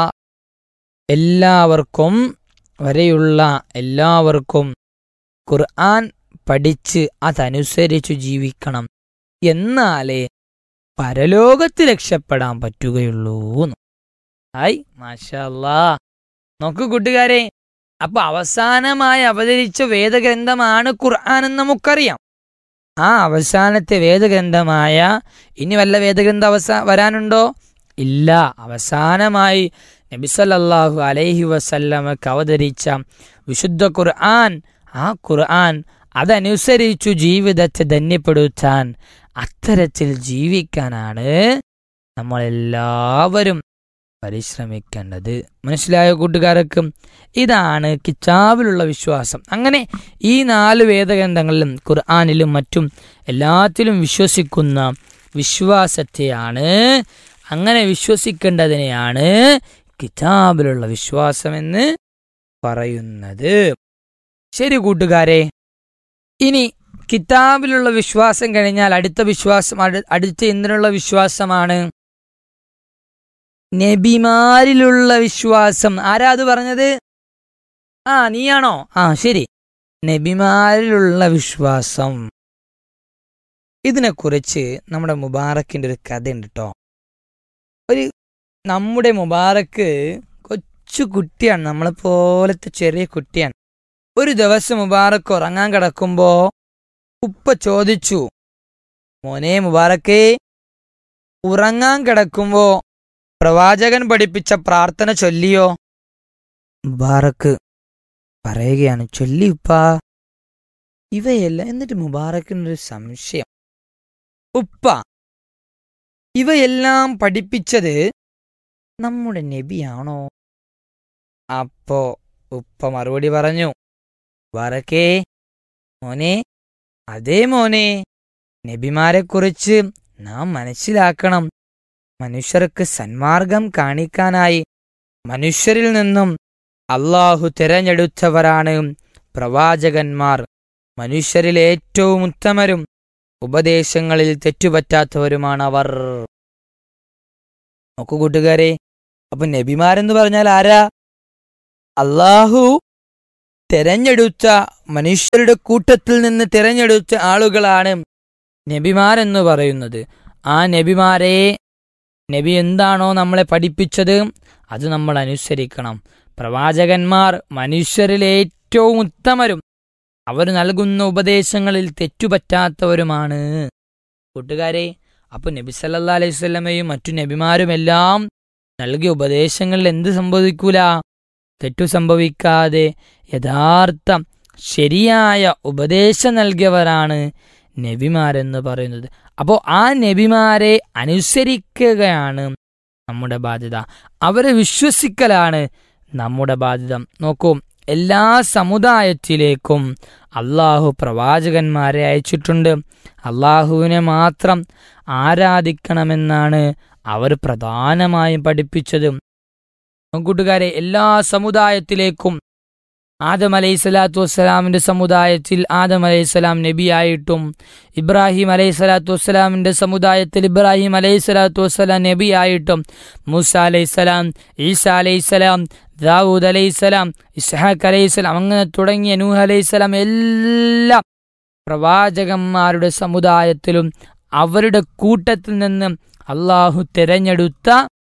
എല്ലാവർക്കും വരെയുള്ള എല്ലാവർക്കും ഖുർആൻ പഠിച്ച് അതനുസരിച്ചു ജീവിക്കണം എന്നാലേ പരലോകത്ത് രക്ഷപ്പെടാൻ പറ്റുകയുള്ളൂ ഹായ് മാഷല്ലാ നോക്കൂ കൂട്ടുകാരെ അപ്പൊ അവസാനമായി അവതരിച്ച വേദഗ്രന്ഥമാണ് ഖുർആൻ എന്ന് നമുക്കറിയാം ആ അവസാനത്തെ വേദഗ്രന്ഥമായ ഇനി വല്ല വേദഗ്രന്ഥം അവസാ വരാനുണ്ടോ ഇല്ല അവസാനമായി നബിസല്ലാഹു അലൈഹി വസല്ലമക്ക് അവതരിച്ച വിശുദ്ധ ഖുർആൻ ആ ഖുർആൻ അതനുസരിച്ചു ജീവിതത്തെ ധന്യപ്പെടുത്താൻ അത്തരത്തിൽ ജീവിക്കാനാണ് നമ്മളെല്ലാവരും പരിശ്രമിക്കേണ്ടത് മനസ്സിലായ കൂട്ടുകാർക്കും ഇതാണ് കിതാബിലുള്ള വിശ്വാസം അങ്ങനെ ഈ നാല് വേദഗ്രന്ഥങ്ങളിലും ഖുർആാനിലും മറ്റും എല്ലാത്തിലും വിശ്വസിക്കുന്ന വിശ്വാസത്തെയാണ് അങ്ങനെ വിശ്വസിക്കേണ്ടതിനെയാണ് കിതാബിലുള്ള വിശ്വാസമെന്ന് പറയുന്നത് ശരി കൂട്ടുകാരെ ഇനി കിതാബിലുള്ള വിശ്വാസം കഴിഞ്ഞാൽ അടുത്ത വിശ്വാസം അടു- അടുത്ത എന്തിനുള്ള വിശ്വാസമാണ് നബിമാരിലുള്ള വിശ്വാസം ആരാ അത് പറഞ്ഞത് ആ നീയാണോ ആ ശരി നബിമാരിലുള്ള വിശ്വാസം ഇതിനെക്കുറിച്ച് നമ്മുടെ മുബാറക്കിന്റെ ഒരു കഥയുണ്ട് കേട്ടോ ഒരു നമ്മുടെ മുബാറക്ക് കൊച്ചു കുട്ടിയാണ് നമ്മളെ പോലത്തെ ചെറിയ കുട്ടിയാണ് ഒരു ദിവസം മുബാറക്ക് ഉറങ്ങാൻ കിടക്കുമ്പോ ഉപ്പ ചോദിച്ചു മോനെ മുബാറക്കേ ഉറങ്ങാൻ കിടക്കുമ്പോ പ്രവാചകൻ പഠിപ്പിച്ച പ്രാർത്ഥന ചൊല്ലിയോ മുബാറക്ക് പറയുകയാണ് ചൊല്ലി ഉപ്പാ ഇവയല്ല എന്നിട്ട് മുബാറക്കിനൊരു സംശയം ഉപ്പ ഇവയെല്ലാം പഠിപ്പിച്ചത് നമ്മുടെ നബിയാണോ അപ്പോ ഉപ്പ മറുപടി പറഞ്ഞു മുബാറക്കേ മോനെ അതേ മോനെ നബിമാരെക്കുറിച്ച് നാം മനസ്സിലാക്കണം മനുഷ്യർക്ക് സന്മാർഗം കാണിക്കാനായി മനുഷ്യരിൽ നിന്നും അള്ളാഹു തിരഞ്ഞെടുത്തവരാണ് പ്രവാചകന്മാർ മനുഷ്യരിൽ ഏറ്റവും ഉത്തമരും ഉപദേശങ്ങളിൽ തെറ്റുപറ്റാത്തവരുമാണ് അവർ നോക്കൂ കൂട്ടുകാരെ അപ്പൊ നബിമാരെന്ന് പറഞ്ഞാൽ ആരാ അള്ളാഹു തെരഞ്ഞെടുത്ത മനുഷ്യരുടെ കൂട്ടത്തിൽ നിന്ന് തിരഞ്ഞെടുത്ത ആളുകളാണ് നബിമാരെന്ന് പറയുന്നത് ആ നബിമാരെ നബി എന്താണോ നമ്മളെ പഠിപ്പിച്ചത് അത് നമ്മൾ അനുസരിക്കണം പ്രവാചകന്മാർ മനുഷ്യരിൽ ഏറ്റവും ഉത്തമരും അവർ നൽകുന്ന ഉപദേശങ്ങളിൽ തെറ്റുപറ്റാത്തവരുമാണ് കൂട്ടുകാരെ അപ്പൊ നബി സല്ലാ അലൈഹി സ്വലമയും മറ്റു നബിമാരുമെല്ലാം നൽകിയ ഉപദേശങ്ങളിൽ എന്ത് സംഭവിക്കൂല തെറ്റു സംഭവിക്കാതെ യഥാർത്ഥ ശരിയായ ഉപദേശം നൽകിയവരാണ് നബിമാരെന്ന് പറയുന്നത് അപ്പോൾ ആ നബിമാരെ അനുസരിക്കുകയാണ് നമ്മുടെ ബാധ്യത അവരെ വിശ്വസിക്കലാണ് നമ്മുടെ ബാധ്യത നോക്കൂ എല്ലാ സമുദായത്തിലേക്കും അള്ളാഹു പ്രവാചകന്മാരെ അയച്ചിട്ടുണ്ട് അള്ളാഹുവിനെ മാത്രം ആരാധിക്കണമെന്നാണ് അവർ പ്രധാനമായും പഠിപ്പിച്ചത് കൂട്ടുകാരെ എല്ലാ സമുദായത്തിലേക്കും ആദം അലൈഹി സ്വലാത്തു വസ്സലാമിന്റെ സമുദായത്തിൽ ആദം അലൈഹി സ്വലാം നബിയായിട്ടും ഇബ്രാഹിം അലൈഹി സ്വലാത്തു വസ്സലാമിന്റെ സമുദായത്തിൽ ഇബ്രാഹിം അലൈഹി സ്വലാത്തു വസ്സലാം നബിയായിട്ടും മൂസ അലൈഹി സ്വലാം ഈസ അലൈഹി സ്വലാം ദാവൂദ് അലൈഹി സ്വലാം ഇസ്ഹാഖ് അലൈഹി സ്വലാം അങ്ങനെ തുടങ്ങിയ നൂഹ് അലൈഹി സ്വലാം എല്ലാ പ്രവാചകന്മാരുടെ സമുദായത്തിലും അവരുടെ കൂട്ടത്തിൽ നിന്ന് അള്ളാഹു തിരഞ്ഞെടുത്ത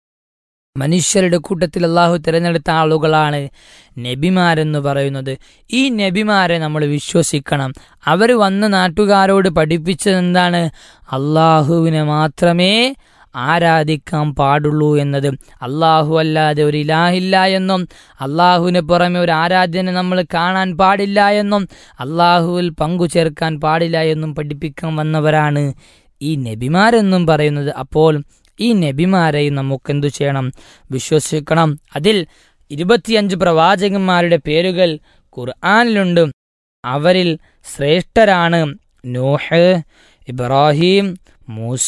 മനുഷ്യരുടെ കൂട്ടത്തിൽ അള്ളാഹു തിരഞ്ഞെടുത്ത ആളുകളാണ് നബിമാരെന്ന് പറയുന്നത് ഈ നബിമാരെ നമ്മൾ വിശ്വസിക്കണം അവർ വന്ന നാട്ടുകാരോട് പഠിപ്പിച്ചത് എന്താണ് അള്ളാഹുവിനെ മാത്രമേ ആരാധിക്കാൻ പാടുള്ളൂ എന്നത് അള്ളാഹു അല്ലാതെ ഒരു ഇലാഹില്ല എന്നും അള്ളാഹുവിന് പുറമെ ഒരു ആരാധ്യനെ നമ്മൾ കാണാൻ പാടില്ല എന്നും അള്ളാഹുവിൽ പങ്കു ചേർക്കാൻ പാടില്ല എന്നും പഠിപ്പിക്കാൻ വന്നവരാണ് ഈ നബിമാരെന്നും പറയുന്നത് അപ്പോൾ ഈ നബിമാരെയും നമുക്കെന്തു ചെയ്യണം വിശ്വസിക്കണം അതിൽ ഇരുപത്തിയഞ്ച് പ്രവാചകന്മാരുടെ പേരുകൾ ഖുർആാനിലുണ്ട് അവരിൽ ശ്രേഷ്ഠരാണ് നോഹ് ഇബ്രാഹിം മൂസ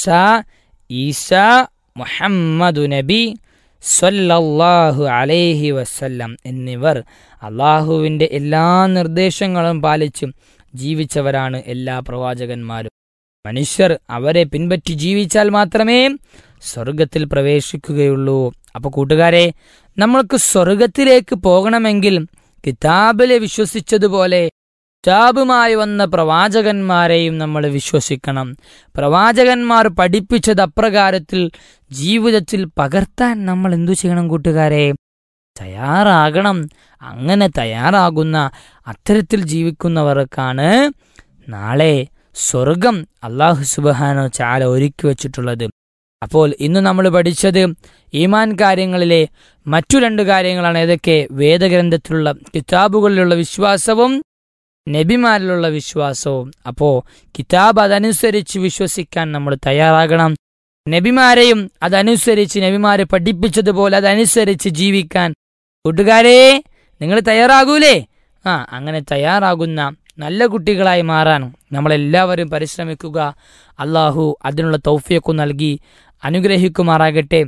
ഈസ മുഹമ്മദു നബി സല്ലല്ലാഹു അലൈഹി വസല്ലം എന്നിവർ അള്ളാഹുവിൻ്റെ എല്ലാ നിർദ്ദേശങ്ങളും പാലിച്ചും ജീവിച്ചവരാണ് എല്ലാ പ്രവാചകന്മാരും മനുഷ്യർ അവരെ പിൻപറ്റി ജീവിച്ചാൽ മാത്രമേ സ്വർഗത്തിൽ പ്രവേശിക്കുകയുള്ളൂ അപ്പൊ കൂട്ടുകാരെ നമ്മൾക്ക് സ്വർഗത്തിലേക്ക് പോകണമെങ്കിൽ കിതാബിലെ വിശ്വസിച്ചതുപോലെ കിതാബുമായി വന്ന പ്രവാചകന്മാരെയും നമ്മൾ വിശ്വസിക്കണം പ്രവാചകന്മാർ പഠിപ്പിച്ചത് അപ്രകാരത്തിൽ ജീവിതത്തിൽ പകർത്താൻ നമ്മൾ എന്തു ചെയ്യണം കൂട്ടുകാരെ തയ്യാറാകണം അങ്ങനെ തയ്യാറാകുന്ന അത്തരത്തിൽ ജീവിക്കുന്നവർക്കാണ് നാളെ സ്വർഗം അള്ളാഹു സുബഹാനോ ചാല ഒരുക്കി വച്ചിട്ടുള്ളത് അപ്പോൾ ഇന്ന് നമ്മൾ പഠിച്ചത് ഈമാൻ കാര്യങ്ങളിലെ മറ്റു രണ്ട് കാര്യങ്ങളാണ് ഏതൊക്കെ വേദഗ്രന്ഥത്തിലുള്ള കിതാബുകളിലുള്ള വിശ്വാസവും നബിമാരിലുള്ള വിശ്വാസവും അപ്പോ കിതാബ് അതനുസരിച്ച് വിശ്വസിക്കാൻ നമ്മൾ തയ്യാറാകണം നബിമാരെയും അതനുസരിച്ച് നബിമാരെ പഠിപ്പിച്ചതുപോലെ അതനുസരിച്ച് ജീവിക്കാൻ കൂട്ടുകാരെ നിങ്ങൾ തയ്യാറാകൂലേ ആ അങ്ങനെ തയ്യാറാകുന്ന നല്ല കുട്ടികളായി മാറാൻ നമ്മളെല്ലാവരും പരിശ്രമിക്കുക അള്ളാഹു അതിനുള്ള തൗഫിയൊക്കെ നൽകി അനുഗ്രഹിക്കുമാറാകട്ടെ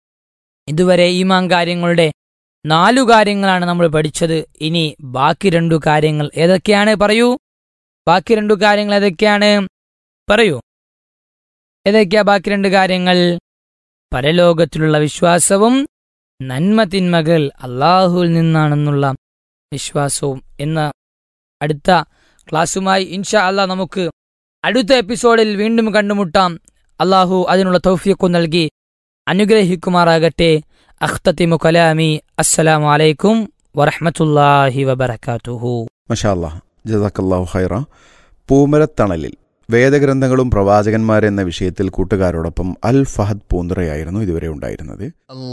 ഇതുവരെ ഈമാൻ കാര്യങ്ങളുടെ നാലു കാര്യങ്ങളാണ് നമ്മൾ പഠിച്ചത് ഇനി ബാക്കി രണ്ടു കാര്യങ്ങൾ ഏതൊക്കെയാണ് പറയൂ ബാക്കി രണ്ടു കാര്യങ്ങൾ ഏതൊക്കെയാണ് പറയൂ ഏതൊക്കെയാ ബാക്കി രണ്ട് കാര്യങ്ങൾ പരലോകത്തിലുള്ള വിശ്വാസവും നന്മ തിന്മകൾ അള്ളാഹുവിൽ നിന്നാണെന്നുള്ള വിശ്വാസവും എന്ന അടുത്ത ക്ലാസ്സുമായി ഇൻഷാ അള്ളാഹ് നമുക്ക് അടുത്ത എപ്പിസോഡിൽ വീണ്ടും കണ്ടുമുട്ടാം അള്ളാഹു അതിനുള്ള തൗഫിയൊക്കെ നൽകി അനുഗ്രഹിക്കുമാറാകട്ടെ അഖ്തത്തിമു കലാമി അസ്സലാമു അലൈക്കും വറഹ്മത്തുള്ളാഹി വബറകാതുഹു മഷാല്ലാ ജസാക്കല്ലാഹു ഹൈറ പൂമരത്തണലിൽ വേദഗ്രന്ഥങ്ങളും പ്രവാചകന്മാരെന്ന വിഷയത്തിൽ കൂട്ടുകാരോടൊപ്പം അൽ ഫഹദ് പൂന്തറയായിരുന്നു ഇതുവരെ ഉണ്ടായിരുന്നത്